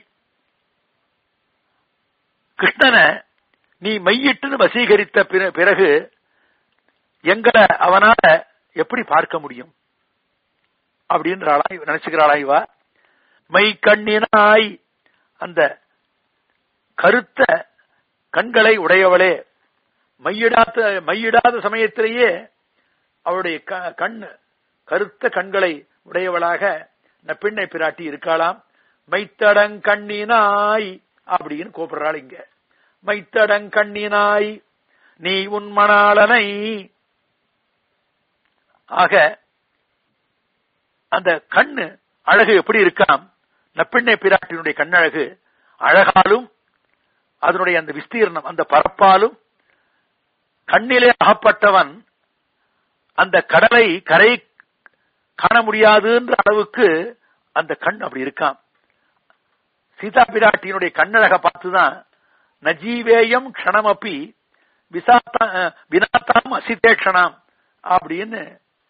கிருஷ்ணனை நீ மையிட்டுன்னு வசீகரித்த பிறகு எங்களை அவனால எப்படி பார்க்க முடியும் அப்படின்றாளா நினைச்சுக்கிறாளா இவா மை கண்ணினாய் அந்த கருத்த கண்களை உடையவளே மையிடாத மையிடாத சமயத்திலேயே அவளுடைய கண் கருத்த கண்களை உடையவளாக பெண்ணை பிராட்டி இருக்காளாம் மைத்தடங்கண்ணினாய் அப்படின்னு கூப்பிடுறாள் இங்க மைத்தடங்கண்ணினாய் நீ உன் மணாளனை ஆக அந்த கண்ணு அழகு எப்படி இருக்காம் நப்பெண்ணை பிராட்டினுடைய கண்ணழகு அழகாலும் அதனுடைய அந்த விஸ்தீர்ணம் அந்த பரப்பாலும் கண்ணிலே அகப்பட்டவன் அந்த கடலை கரை காண முடியாதுன்ற அளவுக்கு அந்த கண் அப்படி இருக்கான் சீதா பிராட்டியினுடைய கண்ணழக பார்த்துதான் நஜீவேயம் க்ஷணமப்பி விசாத்தா வினாத்தாம் அசிதேஷனாம் அப்படின்னு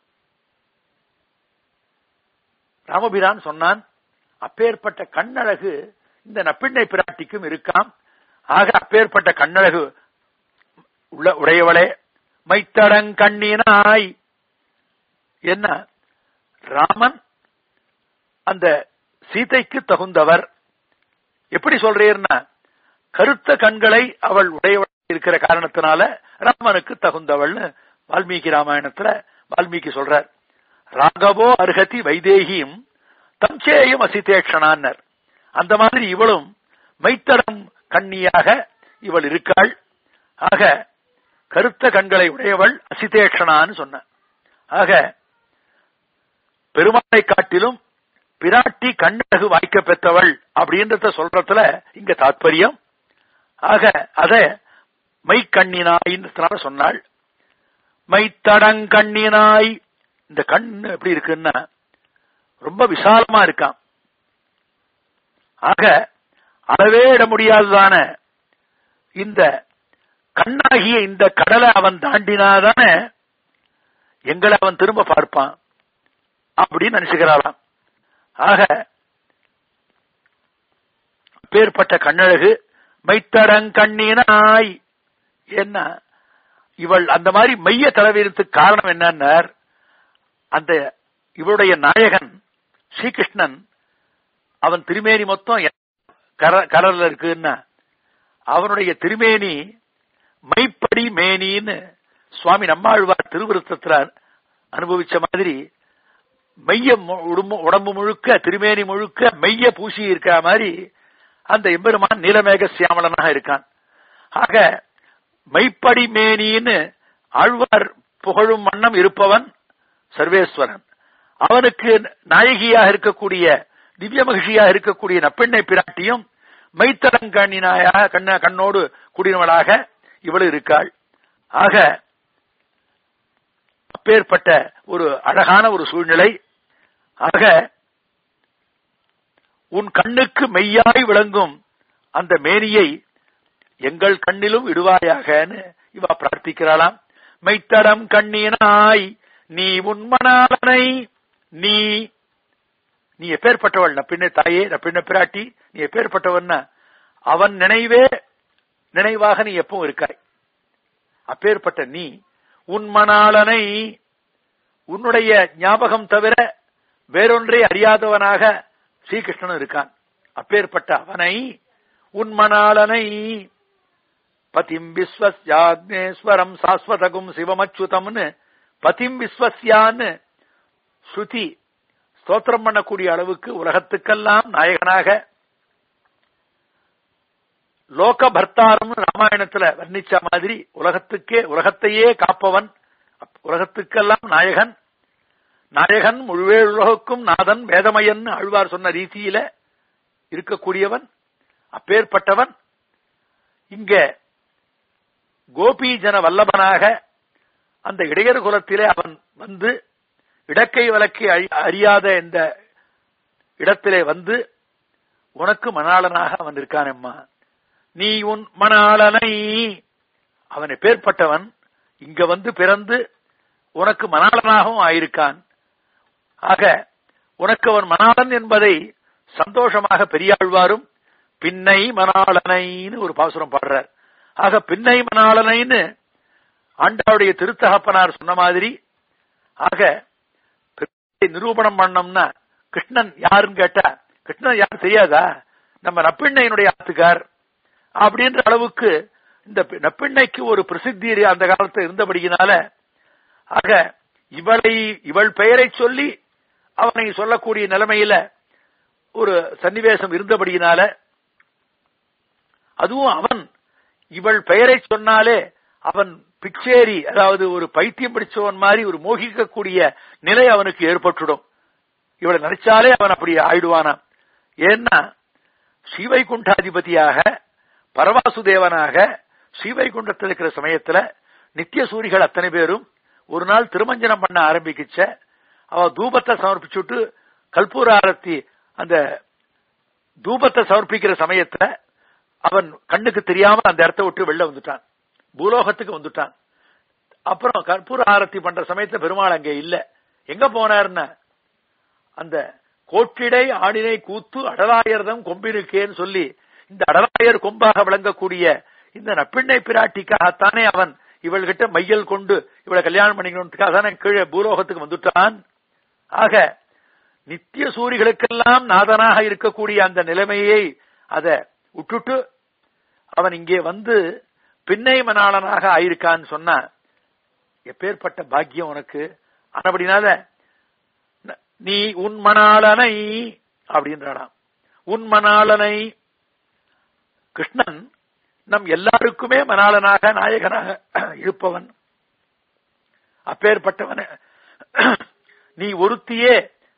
ராமபிரான் சொன்னான் அப்பேற்பட்ட கண்ணழகு இந்த நப்பிண்ணை பிராட்டிக்கும் இருக்காம் ஆக அப்பேற்பட்ட கண்ணழகு உள்ள உடையவளே மைத்தடங்கண்ணினாய் என்ன ராமன் அந்த சீதைக்கு தகுந்தவர் எப்படி சொல்றீர்னா கருத்த கண்களை அவள் உடையவள் இருக்கிற காரணத்தினால ராமனுக்கு தகுந்தவள்னு வால்மீகி ராமாயணத்துல வால்மீகி சொல்றார் ராகவோ அருகதி வைதேகியும் தம்சேயம் அசிதேஷனான்னர் அந்த மாதிரி இவளும் மைத்தடம் கண்ணியாக இவள் இருக்காள் ஆக கருத்த கண்களை உடையவள் அசிதேஷனான்னு சொன்ன ஆக பெருமாளை காட்டிலும் பிராட்டி கண்ணழகு வாய்க்க பெற்றவள் அப்படின்றத சொல்றதுல இங்க தாத்பரியம் ஆக அத மைக்கண்ணினாயின்னு சொன்னாள் மைத்தடங்கண்ணினாய் இந்த கண் எப்படி இருக்குன்னா ரொம்ப விசாலமா இருக்கான் ஆக அளவே இட முடியாததான இந்த கண்ணாகிய இந்த கடலை அவன் தாண்டினாதானே எங்களை அவன் திரும்ப பார்ப்பான் அப்படின்னு நினைச்சுக்கிறாளாம் ஆக பேர்பட்ட கண்ணழகு மைத்தடங்கண்ணினாய் என்ன இவள் அந்த மாதிரி மைய தலைவீரத்துக்கு காரணம் என்னன்னா அந்த இவளுடைய நாயகன் ஸ்ரீகிருஷ்ணன் அவன் திருமேனி மொத்தம் கலர்ல இருக்குன்னா அவனுடைய திருமேனி மைப்படி மேனின்னு சுவாமி நம்மாழ்வார் திருவிருத்தத்துல அனுபவிச்ச மாதிரி மெய்ய உடம்பு முழுக்க திருமேனி முழுக்க மெய்ய பூசி இருக்கிற மாதிரி அந்த எம்பெருமான் நீலமேக சியாமலனாக இருக்கான் ஆக மைப்படி மேனின்னு ஆழ்வார் புகழும் வண்ணம் இருப்பவன் சர்வேஸ்வரன் அவனுக்கு நாயகியாக இருக்கக்கூடிய திவ்ய மகிழ்ச்சியாக இருக்கக்கூடிய நப்பெண்ணை பிராட்டியும் மைத்தடங்கண்ணினாயாக கண்ண கண்ணோடு கூடினவளாக இவள் இருக்காள் ஆக அப்பேற்பட்ட ஒரு அழகான ஒரு சூழ்நிலை ஆக உன் கண்ணுக்கு மெய்யாய் விளங்கும் அந்த மேனியை எங்கள் கண்ணிலும் இடுவாயாகன்னு இவ பிரார்த்திக்கிறாளாம் மெய்த்தடம் கண்ணினாய் நீ உன்மனாலனை நீ நீ எப்பேற்பட்டவள் நப்பின்ன தாயே நப்பின்ன பிராட்டி நீ எப்பேற்பட்டவன்னா அவன் நினைவே நினைவாக நீ எப்பவும் இருக்காய் அப்பேற்பட்ட நீ உன்மனாலனை உன்னுடைய ஞாபகம் தவிர வேறொன்றை அறியாதவனாக ஸ்ரீகிருஷ்ணன் இருக்கான் அப்பேற்பட்ட அவனை உன்மனாலனை பதிம் விஸ்வஸ்யாக்னேஸ்வரம் சாஸ்வதகும் சிவமச்சுதம்னு பதிம் விஸ்வஸ்யான்னு ஸ்ருதி ஸ்தோத்திரம் பண்ணக்கூடிய அளவுக்கு உலகத்துக்கெல்லாம் நாயகனாக லோக பர்த்தாரம் ராமாயணத்துல வர்ணிச்ச மாதிரி உலகத்துக்கே உலகத்தையே காப்பவன் உலகத்துக்கெல்லாம் நாயகன் நாயகன் முழுவே உலகுக்கும் நாதன் வேதமயன் ஆழ்வார் சொன்ன ரீதியில இருக்கக்கூடியவன் அப்பேற்பட்டவன் இங்க கோபீஜன வல்லபனாக அந்த இடையர் குலத்திலே அவன் வந்து இடக்கை வழக்கை அறியாத இந்த இடத்திலே வந்து உனக்கு மணாளனாக அவன் இருக்கானம்மா நீ உன் மணாளனை அவனை பேர்பட்டவன் இங்க வந்து பிறந்து உனக்கு மணாளனாகவும் ஆயிருக்கான் ஆக உனக்கு அவன் மணாளன் என்பதை சந்தோஷமாக பெரியாழ்வாரும் பின்னை மணாளனைன்னு ஒரு பாசுரம் பாடுறார் ஆக பின்னை மணாளனைன்னு ஆண்டாவுடைய திருத்தகப்பனார் சொன்ன மாதிரி ஆக நிரூபணம் பண்ணோம்னா கிருஷ்ணன் யாருன்னு கேட்டா கிருஷ்ணன் யாரும் தெரியாதா நம்ம நப்பிண்ணையினுடைய ஆத்துக்கார் அப்படின்ற அளவுக்கு இந்த நப்பிண்ணைக்கு ஒரு பிரசித்தி அந்த காலத்தில் இருந்தபடியினால ஆக இவளை இவள் பெயரை சொல்லி அவனை சொல்லக்கூடிய நிலைமையில ஒரு சன்னிவேசம் இருந்தபடியினால அதுவும் அவன் இவள் பெயரை சொன்னாலே அவன் பிச்சேரி அதாவது ஒரு பைத்தியம் பிடிச்சவன் மாதிரி ஒரு மோகிக்கக்கூடிய நிலை அவனுக்கு ஏற்பட்டுடும் இவளை நினைச்சாலே அவன் அப்படி ஆயிடுவானான் ஏன்னா ஸ்ரீவைகுண்டாதிபதியாக பரவாசுதேவனாக ஸ்ரீவைகுண்டத்தில் இருக்கிற சமயத்துல நித்திய சூரிகள் அத்தனை பேரும் ஒரு நாள் திருமஞ்சனம் பண்ண ஆரம்பிக்கிச்ச அவ தூபத்தை சமர்ப்பிச்சுட்டு கல்பூர ஆரத்தி அந்த தூபத்தை சமர்ப்பிக்கிற சமயத்துல அவன் கண்ணுக்கு தெரியாம அந்த இடத்த விட்டு வெளில வந்துட்டான் பூலோகத்துக்கு வந்துட்டான் அப்புறம் கற்பூர ஆரத்தி பண்ற சமயத்துல பெருமாள் அங்க இல்ல எங்க போனார்னா அந்த கோட்டிடை ஆடினை கூத்து அடலாயர்தம் கொம்பிருக்கேன்னு சொல்லி இந்த அடலாயர் கொம்பாக விளங்கக்கூடிய இந்த நப்பிண்ணை பிராட்டிக்காகத்தானே அவன் இவள்கிட்ட மையல் கொண்டு இவளை கல்யாணம் பண்ணிக்கணுன்றதுக்காக தானே கீழே பூலோகத்துக்கு வந்துட்டான் ஆக நித்திய சூரிகளுக்கெல்லாம் நாதனாக இருக்கக்கூடிய அந்த நிலைமையை அத விட்டுட்டு அவன் இங்கே வந்து பின்னை மணாளனாக ஆயிருக்கான்னு சொன்னா எப்பேற்பட்ட பாக்கியம் உனக்கு ஆனபடினால நீ உன் மணாளனை அப்படின்றானாம் உன் மணாளனை கிருஷ்ணன் நம் எல்லாருக்குமே மணாளனாக நாயகனாக இருப்பவன் அப்பேற்பட்டவன நீ ஒருத்தியே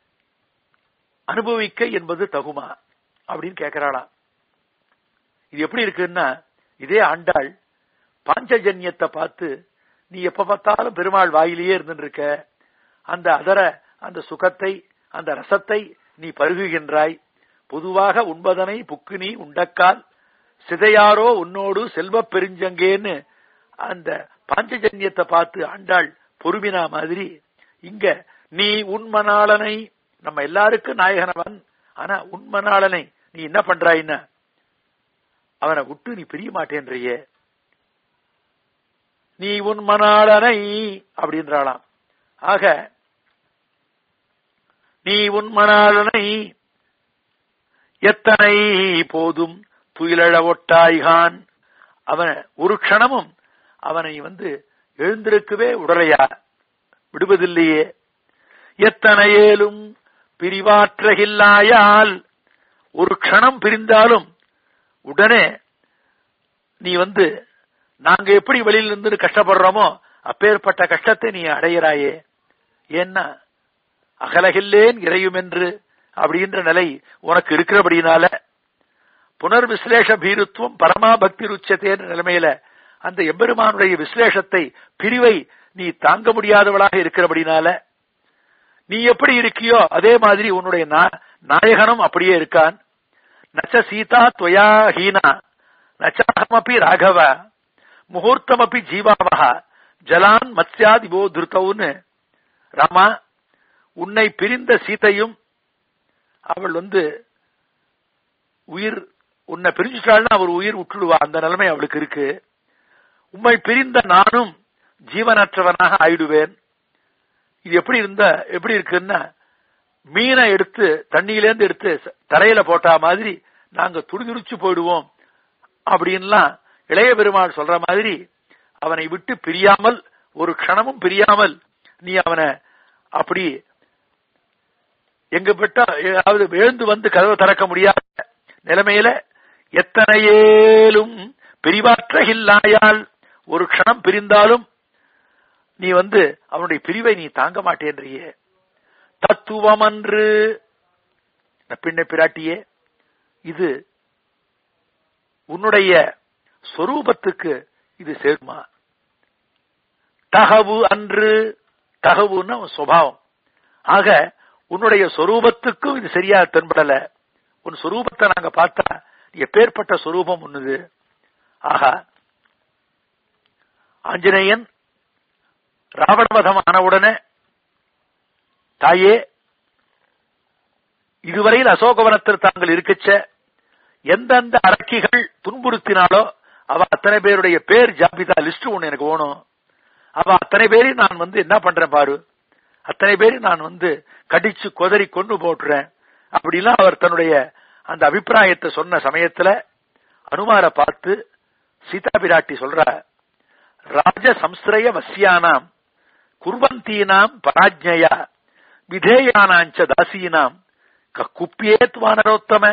அனுபவிக்க என்பது தகுமா அப்படின்னு கேட்கிறாளாம் இது எப்படி இருக்குன்னா இதே ஆண்டாள் பாஞ்சஜன்யத்தை பார்த்து நீ எப்ப பார்த்தாலும் பெருமாள் வாயிலேயே இருந்துட்டு இருக்க அந்த அதர அந்த சுகத்தை அந்த ரசத்தை நீ பருகுகின்றாய் பொதுவாக உண்பதனை புக்கு நீ உண்டக்கால் சிதையாரோ உன்னோடு செல்வ பெருஞ்சங்கேன்னு அந்த பாஞ்சஜன்யத்தை பார்த்து ஆண்டாள் பொறுமினா மாதிரி இங்க நீ உண்மனாளனை நம்ம எல்லாருக்கும் நாயகனவன் ஆனா உண்மனாளனை நீ என்ன பண்றாயின்னா அவனை விட்டு நீ பிரிய மாட்டேன்றியே நீ உன் மணாளனை அப்படின்றாளாம் ஆக நீ உன் மணாளனை எத்தனை போதும் துயிலழ ஒட்டாய்கான் அவன் ஒரு க்ஷணமும் அவனை வந்து எழுந்திருக்கவே உடலையா விடுவதில்லையே எத்தனை ஏலும் பிரிவாற்றகில்லாயால் ஒரு க்ஷணம் பிரிந்தாலும் உடனே நீ வந்து நாங்க எப்படி வெளியில இருந்து கஷ்டப்படுறோமோ அப்பேற்பட்ட கஷ்டத்தை நீ அடையிறாயே ஏன்னா அகலகில்லேன் இறையும் என்று அப்படின்ற நிலை உனக்கு இருக்கிறபடினால புனர் விஸ்லேஷ பீருத்துவம் பரமா பக்தி ருச்சத்தேன்ற நிலைமையில அந்த எம்பெருமானுடைய விஸ்லேஷத்தை பிரிவை நீ தாங்க முடியாதவளாக இருக்கிறபடினால நீ எப்படி இருக்கியோ அதே மாதிரி உன்னுடைய நாயகனும் அப்படியே இருக்கான் நச்ச சீதா துவயா ஹீனா நச்சாகமப்பி ராகவ முகூர்த்தமப்பி ஜீவாவக ஜலான் மத்யாதிபோ திருத்தவுன்னு ராமா உன்னை பிரிந்த சீதையும் அவள் வந்து உயிர் உன்னை பிரிஞ்சுட்டாள்னா அவர் உயிர் விட்டுடுவா அந்த நிலைமை அவளுக்கு இருக்கு உம்மை பிரிந்த நானும் ஜீவனற்றவனாக ஆயிடுவேன் இது எப்படி இருந்த எப்படி இருக்குன்னா மீனை எடுத்து தண்ணியிலேருந்து எடுத்து தரையில போட்டா மாதிரி நாங்க துடிதுடிச்சு போயிடுவோம் அப்படின்லாம் இளைய பெருமாள் சொல்ற மாதிரி அவனை விட்டு பிரியாமல் ஒரு க்ஷணமும் பிரியாமல் நீ அவனை அப்படி எங்க விட்டா ஏதாவது எழுந்து வந்து கதவை திறக்க முடியாத நிலைமையில எத்தனையேலும் பிரிவாற்ற இல்லாயால் ஒரு க்ஷணம் பிரிந்தாலும் நீ வந்து அவனுடைய பிரிவை நீ தாங்க மாட்டேன்றியே தத்துவமன்று பின்ன பிராட்டியே இது உன்னுடைய சொரூபத்துக்கு இது சேருமா தகவு அன்று தகவுன்னு சுபாவம் ஆக உன்னுடைய சொரூபத்துக்கும் இது சரியா தென்படல உன் சொரூபத்தை நாங்க பார்த்தா எப்பேற்பட்ட சொரூபம் ஒண்ணுது ஆகா ஆஞ்சநேயன் ராவணவதம் ஆனவுடனே தாயே இதுவரையில் அசோகவனத்தில் தாங்கள் இருக்கச்ச எந்தெந்த அரக்கிகள் துன்புறுத்தினாலோ அவ அத்தனை பேருடைய பேர் ஜாபிதா லிஸ்ட் ஒண்ணு எனக்கு வேணும் அவ அத்தனை பேரையும் நான் வந்து என்ன பண்றேன் பாரு அத்தனை பேரையும் நான் வந்து கடிச்சு கொதறி கொண்டு போட்டுறேன் அப்படிலாம் அவர் தன்னுடைய அந்த அபிப்பிராயத்தை சொன்ன சமயத்துல அனுமார பார்த்து சீதா பிராட்டி சொல்ற ராஜ சம்ஸ்ரய வசியானாம் குர்வந்தீனாம் பராஜ்யா விதேயானாஞ்ச தாசீனாம் குப்பியேத் வானரோத்தம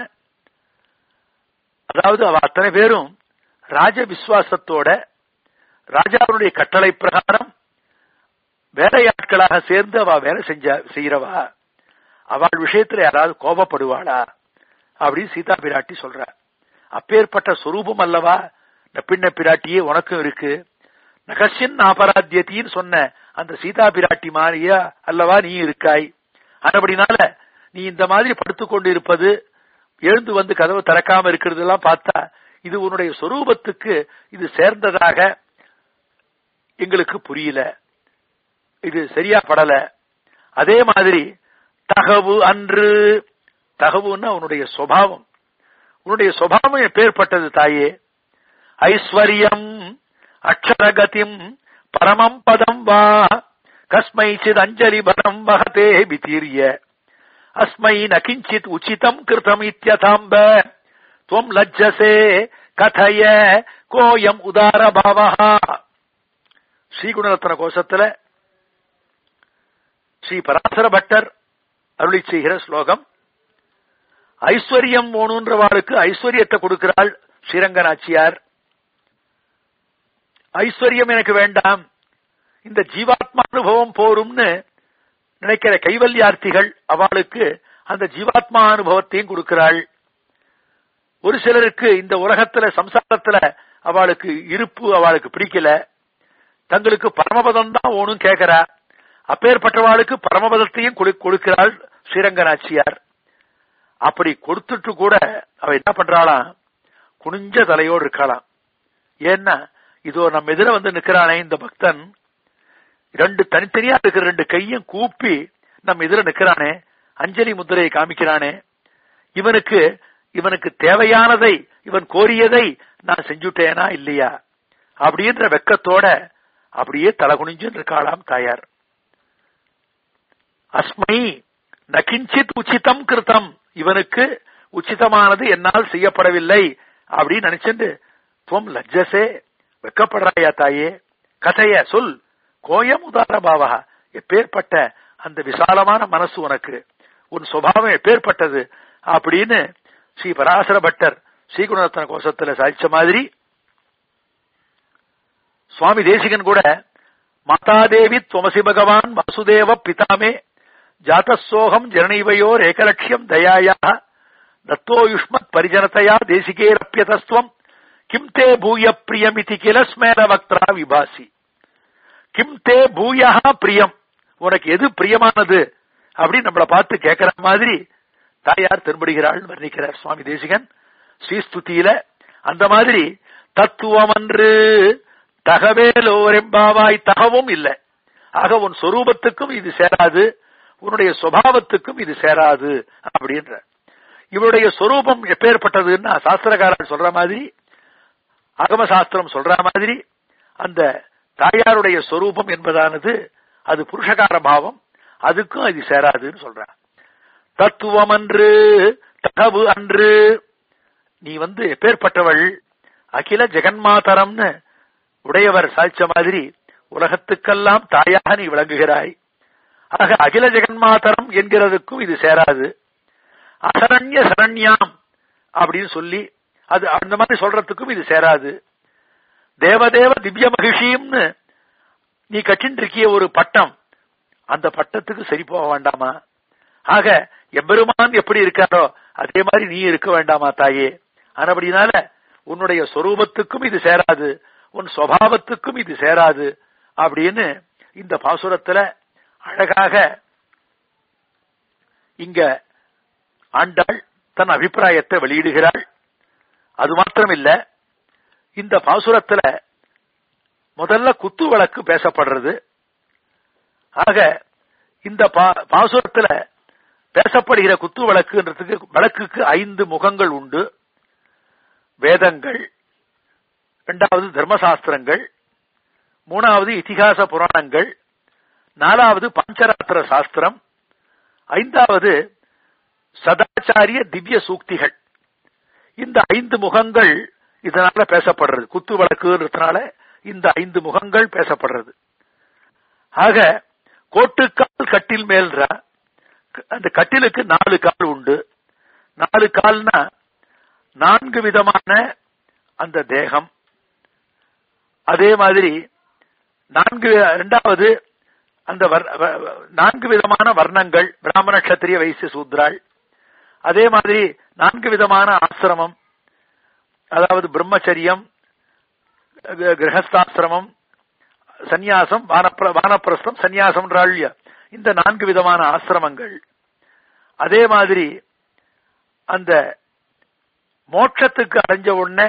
அதாவது அவ அத்தனை பேரும் ராஜ விசுவாசத்தோட ராஜாவுடைய கட்டளை பிரகாரம் வேலையாட்களாக சேர்ந்து அவ வேலை செஞ்ச செய்யறவா அவள் விஷயத்துல யாராவது கோபப்படுவாளா அப்படின்னு சீதா பிராட்டி சொல்ற அப்பேற்பட்ட சொரூபம் அல்லவா பின்ன பிராட்டியே உனக்கும் இருக்கு நகசின் அபராத்தியத்தின்னு சொன்ன அந்த சீதா பிராட்டி மாதிரியா அல்லவா நீ இருக்காய் அதுபடினால நீ இந்த மாதிரி படுத்துக்கொண்டு இருப்பது எழுந்து வந்து கதவு திறக்காம இருக்கிறது எல்லாம் பார்த்தா இது உன்னுடைய சொரூபத்துக்கு இது சேர்ந்ததாக எங்களுக்கு புரியல இது சரியா படல அதே மாதிரி தகவு அன்று தகவுன்னா உன்னுடைய சுவாவம் உன்னுடைய சுவாவம் எப்பேற்பட்டது தாயே ஐஸ்வர்யம் அக்ஷரகதிம் பரமம் பதம் வா கஸ்மைச்சித் அஞ்சலி பரம் வகதே விதீரிய அஸ்மை ந கிஞ்சித் உச்சிதம் கிருதம் இத்தியதாம்ப துவம் லஜ்ஜசே கதய கோயம் உதார பாவா ஸ்ரீகுணரத்ன கோஷத்துல ஸ்ரீ பராசர பட்டர் அருளி செய்கிற ஸ்லோகம் ஐஸ்வர்யம் ஓணுன்றவாளுக்கு ஐஸ்வர்யத்தை கொடுக்கிறாள் ஸ்ரீரங்கநாச்சியார் ஐஸ்வர்யம் எனக்கு வேண்டாம் இந்த ஜீவாத்மா அனுபவம் போரும்னு நினைக்கிற கைவல்யார்த்திகள் அவளுக்கு அந்த ஜீவாத்மா அனுபவத்தையும் கொடுக்கிறாள் ஒரு சிலருக்கு இந்த உலகத்துல சம்சாரத்துல அவளுக்கு இருப்பு அவளுக்கு பிடிக்கல தங்களுக்கு பரமபதம் தான் ஓணும் கேட்கிறா அப்பேற்பட்டவாளுக்கு பரமபதத்தையும் கொடுக்கிறாள் ஸ்ரீரங்கநாச்சியார் அப்படி கொடுத்துட்டு கூட அவ என்ன பண்றாளாம் குனிஞ்ச தலையோடு இருக்காளாம் ஏன்னா இதோ நம்ம எதிர வந்து நிக்கிறானே இந்த பக்தன் ரெண்டு தனித்தனியா இருக்கிற ரெண்டு கையும் கூப்பி நம்ம எதிர நிக்கிறானே அஞ்சலி முத்திரையை காமிக்கிறானே இவனுக்கு இவனுக்கு தேவையானதை இவன் கோரியதை நான் செஞ்சுட்டேனா இல்லையா அப்படின்ற வெக்கத்தோட அப்படியே தலை குனிஞ்சு இருக்காளாம் தாயார் அஸ்மை நகிஞ்சித் உச்சிதம் கிருத்தம் இவனுக்கு உச்சிதமானது என்னால் செய்யப்படவில்லை அப்படின்னு நினைச்சுட்டு துவம் லஜ்ஜசே வெக்கப்படுறாயா தாயே கதைய சொல் கோயம் உதார பாவா எப்பேற்பட்ட அந்த விசாலமான மனசு உனக்கு உன் சுபாவம் எப்பேற்பட்டது அப்படின்னு ஸ்ரீ பராசர பட்டர் ஸ்ரீகுணரத்ன கோஷத்துல சாதிச்ச மாதிரி சுவாமி தேசிகன் கூட மாதாதேவி துவமசி பகவான் வாசுதேவ பிதாமே ஜாத்தசோகம் ஜனனைவையோர் ஏகலட்சியம் தயாயா தத்தோயுஷ்மத் பரிஜனதையா தேசிகேரப்பியதஸ்துவம் கிம் தே பூய பிரியமிதி கில ஸ்மேர வக்திரா விபாசி கிம் தே பூயா பிரியம் உனக்கு எது பிரியமானது அப்படின்னு நம்மளை பார்த்து கேட்கிற மாதிரி தாயார் தென்படுகிறாள் வர்ணிக்கிறார் சுவாமி தேசிகன் ஸ்ரீஸ்துதியில அந்த மாதிரி தத்துவம் அன்று தகவேலோரெம்பாவாய் தகவும் இல்லை ஆக உன் சொரூபத்துக்கும் இது சேராது உன்னுடைய சுபாவத்துக்கும் இது சேராது அப்படின்ற இவருடைய சொரூபம் எப்பேற்பட்டதுன்னா சாஸ்திரக்காரன் சொல்ற மாதிரி அகம சாஸ்திரம் சொல்ற மாதிரி அந்த தாயாருடைய சொரூபம் என்பதானது அது புருஷகார பாவம் அதுக்கும் அது சேராதுன்னு சொல்றான் தத்துவம் அன்று தகவு அன்று நீ வந்து எப்பேற்பட்டவள் அகில ஜெகன்மாதரம்னு உடையவர் சாய்ச்ச மாதிரி உலகத்துக்கெல்லாம் தாயாக நீ விளங்குகிறாய் ஆக அகில ஜெகன்மாதரம் என்கிறதுக்கும் இது சேராது அசரண்ய சரண்யாம் அப்படின்னு சொல்லி அது அந்த மாதிரி சொல்றதுக்கும் இது சேராது தேவதேவ திவ்ய மகிஷியம்னு நீ கட்டின்னு இருக்கிய ஒரு பட்டம் அந்த பட்டத்துக்கு சரி போக வேண்டாமா ஆக எம்பெருமான் எப்படி இருக்காரோ அதே மாதிரி நீ இருக்க வேண்டாமா தாயே ஆனபடினால உன்னுடைய சொரூபத்துக்கும் இது சேராது உன் சுவாவத்துக்கும் இது சேராது அப்படின்னு இந்த பாசுரத்துல அழகாக இங்க ஆண்டாள் தன் அபிப்பிராயத்தை வெளியிடுகிறாள் அது மாத்திரமில்ல இந்த பாசுரத்துல முதல்ல குத்து வழக்கு பேசப்படுறது ஆக இந்த பாசுரத்துல பேசப்படுகிற குத்து வழக்குன்றதுக்கு வழக்குக்கு ஐந்து முகங்கள் உண்டு வேதங்கள் இரண்டாவது தர்மசாஸ்திரங்கள் மூணாவது இதிகாச புராணங்கள் நாலாவது பஞ்சராத்திர சாஸ்திரம் ஐந்தாவது சதாச்சாரிய திவ்ய சூக்திகள் இந்த ஐந்து முகங்கள் இதனால பேசப்படுறது குத்து வழக்குன்றதுனால இந்த ஐந்து முகங்கள் பேசப்படுறது ஆக கோட்டுக்கால் கட்டில் மேல்ற அந்த கட்டிலுக்கு நாலு கால் உண்டு நாலு கால்னா நான்கு விதமான அந்த தேகம் அதே மாதிரி நான்கு இரண்டாவது அந்த நான்கு விதமான வர்ணங்கள் பிராமண கத்திரிய வைசிய சூத்ராள் அதே மாதிரி நான்கு விதமான ஆசிரமம் அதாவது பிரம்மச்சரியம் கிரகஸ்தாசிரமம் சந்நியாசம் வானப்பிரஸ்தம் சந்நியாசம் இந்த நான்கு விதமான ஆசிரமங்கள் அதே மாதிரி அந்த மோட்சத்துக்கு அடைஞ்ச உடனே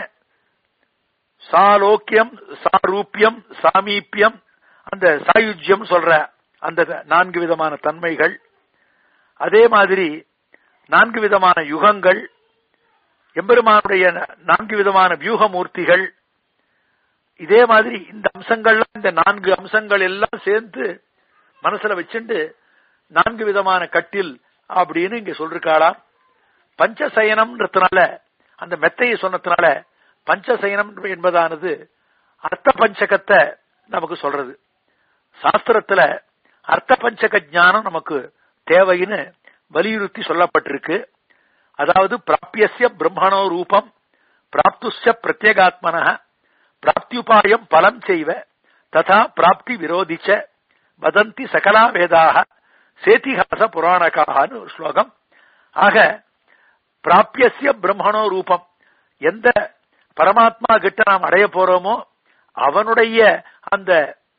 சாலோக்கியம் சாரூபியம் சாமீப்பியம் அந்த சாயுஜ்யம் சொல்ற அந்த நான்கு விதமான தன்மைகள் அதே மாதிரி நான்கு விதமான யுகங்கள் எம்பெருமானுடைய நான்கு விதமான வியூகமூர்த்திகள் இதே மாதிரி இந்த அம்சங்கள்லாம் இந்த நான்கு அம்சங்கள் எல்லாம் சேர்ந்து மனசுல வச்சுண்டு நான்கு விதமான கட்டில் அப்படின்னு இங்க சொல்றாளாம் பஞ்சசயனம்ன்றதுனால அந்த மெத்தையை சொன்னதுனால பஞ்சசயனம் என்பதானது அர்த்த பஞ்சகத்தை நமக்கு சொல்றது சாஸ்திரத்துல அர்த்த பஞ்சக ஞானம் நமக்கு தேவைன்னு வலியுறுத்தி சொல்லப்பட்டிருக்கு அதாவது பிராபியசிய பிரம்மணோ ரூபம் பிராப்துஷ பிரத்யேகாத்மன பிராப்தியுபாயம் பலம் செய்வ ததா பிராப்தி விரோதிச்ச வதந்தி சகலா வேதாக சேத்திஹாச புராணகான்னு ஒரு ஸ்லோகம் ஆக பிராபியசிய பிரம்மணோ ரூபம் எந்த பரமாத்மா கிட்ட நாம் அடைய போறோமோ அவனுடைய அந்த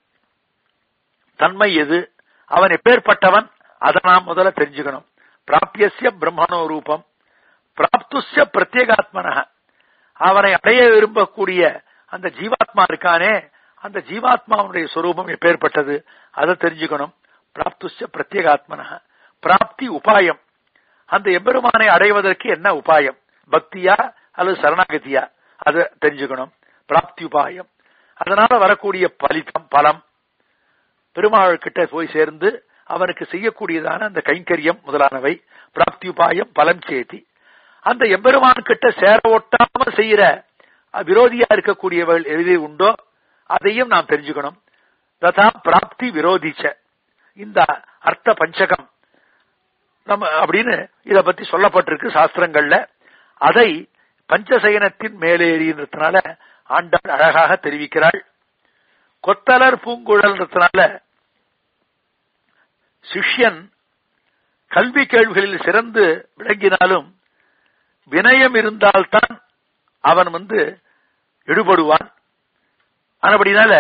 தன்மை எது அவன் எப்பேற்பட்டவன் அதை நாம் முதல்ல தெரிஞ்சுக்கணும் பிராபியசிய பிரம்மணோ ரூபம் பிராப்துஷ பிரத்யேகாத்மன அவனை அடைய விரும்பக்கூடிய அந்த ஜீவாத்மா இருக்கானே அந்த ஜீவாத்மாவுடைய சொரூபம் எப்பேற்பட்டது அதை தெரிஞ்சுக்கணும் பிராப்துஷ பிரத்யேகாத்மன பிராப்தி உபாயம் அந்த எம்பெருமானை அடைவதற்கு என்ன உபாயம் பக்தியா அல்லது சரணாகதியா அதை தெரிஞ்சுக்கணும் பிராப்தி உபாயம் அதனால வரக்கூடிய பலிதம் பலம் பெருமாள் கிட்ட போய் சேர்ந்து அவனுக்கு செய்யக்கூடியதான அந்த கைங்கரியம் முதலானவை பிராப்தி உபாயம் பலம் சேத்தி அந்த எம்பெருமான் கிட்ட சேர ஒட்டாம செய்யற விரோதியா இருக்கக்கூடியவள் எது உண்டோ அதையும் நாம் தெரிஞ்சுக்கணும் ததா பிராப்தி விரோதிச்ச இந்த அர்த்த பஞ்சகம் நம்ம அப்படின்னு இத பத்தி சொல்லப்பட்டிருக்கு சாஸ்திரங்கள்ல அதை பஞ்சசயனத்தின் மேலேறின்றதுனால ஆண்டாள் அழகாக தெரிவிக்கிறாள் கொத்தலர் பூங்குழல்ன்றதுனால சிஷ்யன் கல்வி கேள்விகளில் சிறந்து விளங்கினாலும் வினயம் இருந்தால்தான் அவன் வந்து எடுபடுவான் ஆனபடினால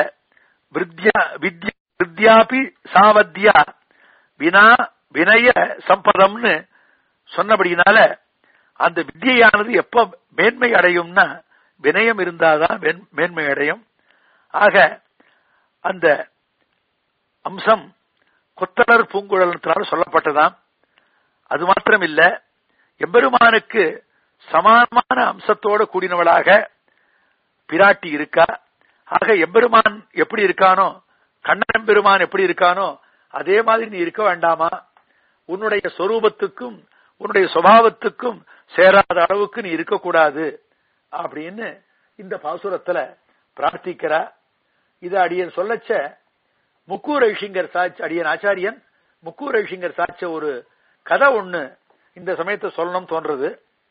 வித்யாபி சாவத்யா வினா வினய சம்பதம்னு சொன்னபடினால அந்த வித்தியானது எப்ப மேன்மை அடையும்னா வினயம் இருந்தாதான் மேன்மை அடையும் ஆக அந்த அம்சம் கொத்தலர் பூங்குழலத்தினால சொல்லப்பட்டதாம் அது மாத்திரம் இல்ல எம்பெருமானுக்கு சமானமான அம்சத்தோட கூடினவளாக பிராட்டி இருக்கா ஆக எம்பெருமான் எப்படி இருக்கானோ கண்ணன் பெருமான் எப்படி இருக்கானோ அதே மாதிரி நீ இருக்க வேண்டாமா உன்னுடைய சொரூபத்துக்கும் உன்னுடைய சுபாவத்துக்கும் சேராத அளவுக்கு நீ இருக்கக்கூடாது அப்படின்னு இந்த பாசுரத்துல பிரார்த்திக்கிறா இது அடியன் சொல்லச்ச முக்கூர் ரைஷிங்கர் சாட்சி அடியன் ஆச்சாரியன் முக்கூர் ரைஷிங்கர் சாட்ச ஒரு கதை ஒண்ணு இந்த சமயத்தை சொல்லணும் தோன்றது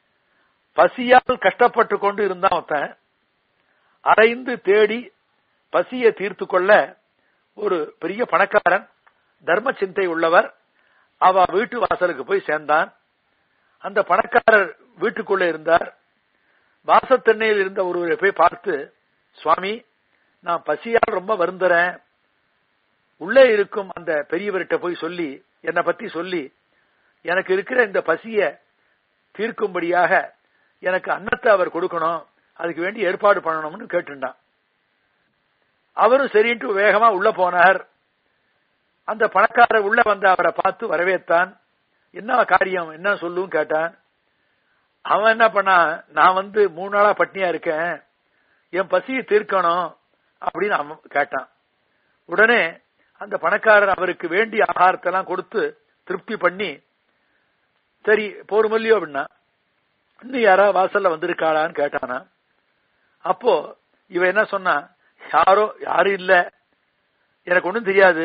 பசியால் கஷ்டப்பட்டு கொண்டு இருந்தான் ஒருத்தன் அரைந்து தேடி பசியை தீர்த்து கொள்ள ஒரு பெரிய பணக்காரன் தர்ம சிந்தை உள்ளவர் அவ வீட்டு வாசலுக்கு போய் சேர்ந்தான் அந்த பணக்காரர் வீட்டுக்குள்ள இருந்தார் வாசத்தென்னையில் இருந்த ஒருவரை போய் பார்த்து சுவாமி நான் பசியால் ரொம்ப வருந்துறேன் உள்ளே இருக்கும் அந்த பெரியவர்கிட்ட போய் சொல்லி என்னை பத்தி சொல்லி எனக்கு இருக்கிற இந்த பசிய தீர்க்கும்படியாக எனக்கு அன்னத்தை அவர் கொடுக்கணும் அதுக்கு வேண்டி ஏற்பாடு பண்ணணும்னு கேட்டுண்டான் அவரும் சரின்ட்டு வேகமா உள்ள போனார் அந்த பணக்காரர் உள்ள வந்து அவரை பார்த்து வரவேற்றான் என்ன காரியம் என்ன சொல்லும் கேட்டான் அவன் என்ன பண்ணா நான் வந்து மூணு நாளா பட்னியா இருக்கேன் என் பசியை தீர்க்கணும் அப்படின்னு அவன் கேட்டான் உடனே அந்த பணக்காரர் அவருக்கு வேண்டிய ஆகாரத்தை எல்லாம் கொடுத்து திருப்தி பண்ணி சரி போருமல்லையோ அப்படின்னா இன்னும் யாரா வாசல்ல வந்திருக்காளான்னு கேட்டானா அப்போ இவன் என்ன சொன்னா யாரோ யாரும் இல்ல எனக்கு ஒண்ணும் தெரியாது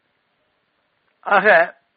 ஆக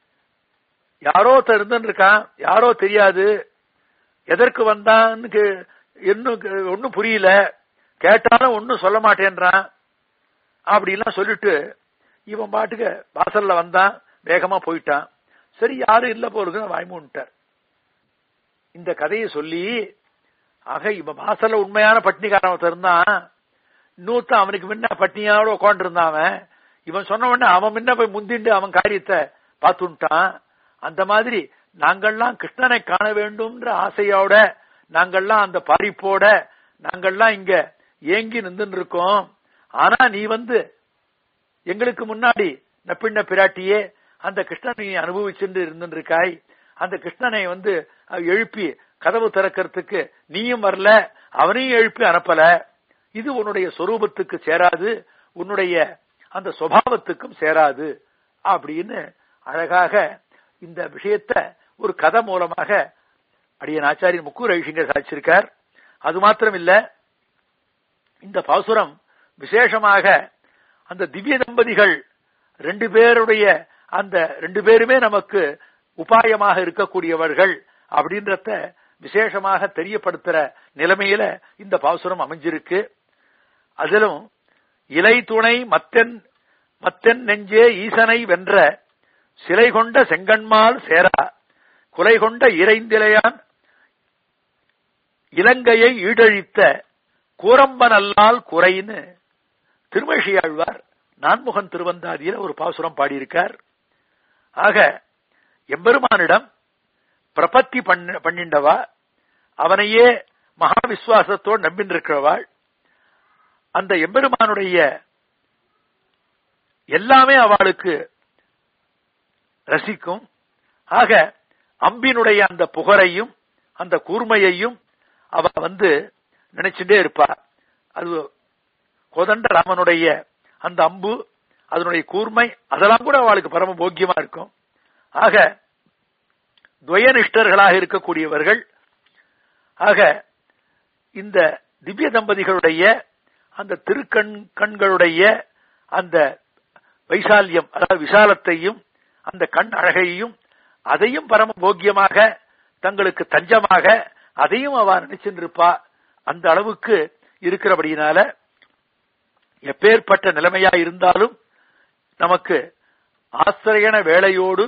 யாரோ இருந்துன்னு இருக்கான் யாரோ தெரியாது எதற்கு வந்தான்னு இன்னும் ஒன்னும் புரியல கேட்டாலும் ஒன்னும் சொல்ல மாட்டேன்றான் அப்படிலாம் சொல்லிட்டு இவன் பாட்டுக்கு வாசல்ல வந்தான் வேகமா போயிட்டான் சரி யாரும் இல்ல போறதுன்னு வாய்மூன்ட்டார் இந்த கதையை சொல்லி ஆக இவன் வாசல்ல உண்மையான பட்னிக்காரன் இருந்தான் இன்னொருத்தன் அவனுக்கு முன்ன பட்னியோட உட்காந்து இருந்தான் அவன் இவன் சொன்ன உடனே அவன் முன்ன போய் முந்திண்டு அவன் காரியத்தை பார்த்துட்டான் அந்த மாதிரி நாங்கள்லாம் கிருஷ்ணனை காண வேண்டும்ன்ற ஆசையோட நாங்கள்லாம் அந்த பாரிப்போட நாங்கள்லாம் இங்க ஏங்கி நின்று இருக்கோம் ஆனா நீ வந்து எங்களுக்கு முன்னாடி நப்பிண்ண பிராட்டியே அந்த கிருஷ்ணனை அனுபவிச்சுட்டு இருந்துருக்காய் அந்த கிருஷ்ணனை வந்து எழுப்பி கதவு திறக்கிறதுக்கு நீயும் வரல அவனையும் எழுப்பி அனுப்பல இது உன்னுடைய சொரூபத்துக்கு சேராது உன்னுடைய அந்த சுவாவத்துக்கும் சேராது அப்படின்னு அழகாக இந்த விஷயத்த ஒரு கதை மூலமாக அடியன் ஆச்சாரியன் முக்கூர் ஐஷிங்கர் சாதிச்சிருக்கார் அது மாத்திரம் இல்ல இந்த பாசுரம் விசேஷமாக அந்த திவ்ய தம்பதிகள் ரெண்டு பேருடைய அந்த ரெண்டு பேருமே நமக்கு உபாயமாக இருக்கக்கூடியவர்கள் அப்படின்றத விசேஷமாக தெரியப்படுத்துற நிலைமையில இந்த பாசுரம் அமைஞ்சிருக்கு அதிலும் இலை துணை மத்தன் மத்தன் நெஞ்சே ஈசனை வென்ற சிலை கொண்ட செங்கன்மால் சேரா குலை கொண்ட இறைந்திலையான் இலங்கையை ஈடழித்த கூரம்பனல்லால் குறைன்னு திருமழியாழ்வார் நான்முகன் திருவந்தாதியில ஒரு பாசுரம் பாடியிருக்கார் ஆக எம்பெருமானிடம் பிரபத்தி பண்ணிண்டவா அவனையே மகா விசுவாசத்தோடு நம்பின்றிருக்கிறவாள் அந்த எம்பெருமானுடைய எல்லாமே அவளுக்கு ரசிக்கும் ஆக அம்பினுடைய அந்த புகழையும் அந்த கூர்மையையும் அவ வந்து நினைச்சுட்டே இருப்பா அது கோதண்ட ராமனுடைய அந்த அம்பு அதனுடைய கூர்மை அதெல்லாம் கூட அவளுக்கு பரம போக்கியமா இருக்கும் ஆக துவயனிஷ்டர்களாக இருக்கக்கூடியவர்கள் ஆக இந்த திவ்ய தம்பதிகளுடைய அந்த திருக்கண் கண்களுடைய அந்த வைசால்யம் அதாவது விசாலத்தையும் அந்த கண் அழகையும் அதையும் பரம போக்கியமாக தங்களுக்கு தஞ்சமாக அதையும் அவ நினைச்சிருப்பா அந்த அளவுக்கு இருக்கிறபடியினால எப்பேற்பட்ட நிலைமையா இருந்தாலும் நமக்கு ஆசிரியன வேலையோடு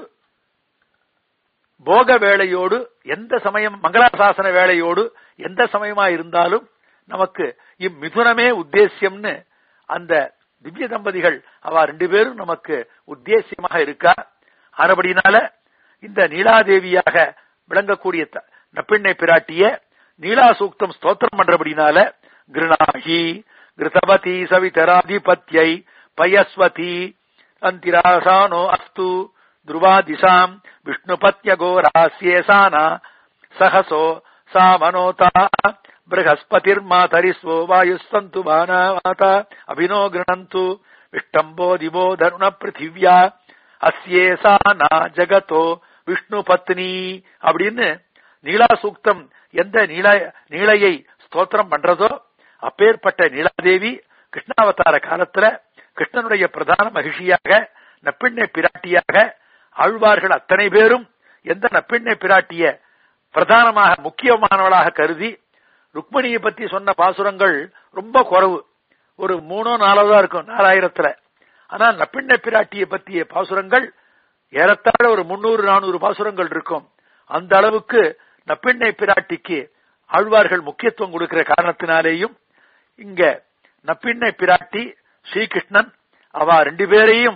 போக வேலையோடு எந்த சமயம் மங்களாசாசன வேலையோடு எந்த சமயமா இருந்தாலும் நமக்கு இம்மிதுனமே உத்தேசியம்னு அந்த திவ்ய தம்பதிகள் அவ ரெண்டு பேரும் நமக்கு உத்தேசியமாக இருக்கா ஆனபடினால இந்த நீலாதேவியாக விளங்கக்கூடிய நப்பிண்ணை பிராட்டிய நீலா சூக்தம் ஸ்தோத்திரம் பண்றபடினால கிருணாகி கிருதவதி சவிதராதிபத்யை பயஸ்வதி அந்திராசானோ அஸ்து துருவாதிசாம் விஷ்ணுபத்யகோராஸ்யேசானா சகசோ சா மனோதா बृहस्पतिर्मातरिस्वो वायुस्सन्तु मानामाता अभिनो गृह्णन्तु विष्टम्बो दिवो धरुण पृथिव्या அஸ்யேசா நா ஜகதோ விஷ்ணு பத்னி அப்படின்னு நீலா சூக்தம் எந்த நீல நீளையை ஸ்தோத்திரம் பண்றதோ அப்பேற்பட்ட நீலாதேவி கிருஷ்ணாவதார காலத்துல கிருஷ்ணனுடைய பிரதான மகிழ்ச்சியாக நப்பிண்ணை பிராட்டியாக ஆழ்வார்கள் அத்தனை பேரும் எந்த நப்பிண்ணை பிராட்டிய பிரதானமாக முக்கியமானவளாக கருதி ருக்மணியை பத்தி சொன்ன பாசுரங்கள் ரொம்ப குறைவு ஒரு மூணோ நாலோ தான் இருக்கும் நாலாயிரத்துல ஆனா நப்பிண்ண பிராட்டியை பற்றிய பாசுரங்கள் ஏறத்தாழ ஒரு முன்னூறு நானூறு பாசுரங்கள் இருக்கும் அந்த அளவுக்கு நப்பிண்ணை பிராட்டிக்கு ஆழ்வார்கள் முக்கியத்துவம் கொடுக்கிற காரணத்தினாலேயும் இங்க நப்பிண்ணை பிராட்டி ஸ்ரீகிருஷ்ணன் அவ ரெண்டு பேரையும்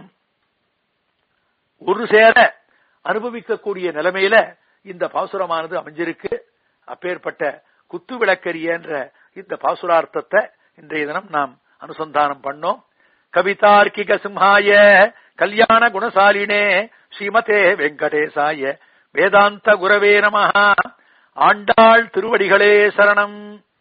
ஒரு சேர அனுபவிக்கக்கூடிய நிலைமையில இந்த பாசுரமானது அமைஞ்சிருக்கு அப்பேற்பட்ட குத்து விளக்கரிய என்ற இந்த பாசுரார்த்தத்தை இன்றைய தினம் நாம் அனுசந்தானம் பண்ணோம் கவிதார்க்கிக சிம்ஹாய கல்யாண குணசாலினே ஸ்ரீமதே வெங்கடேசாய வேதாந்த குரவே நமஹ ஆண்டாள் திருவடிகளே சரணம்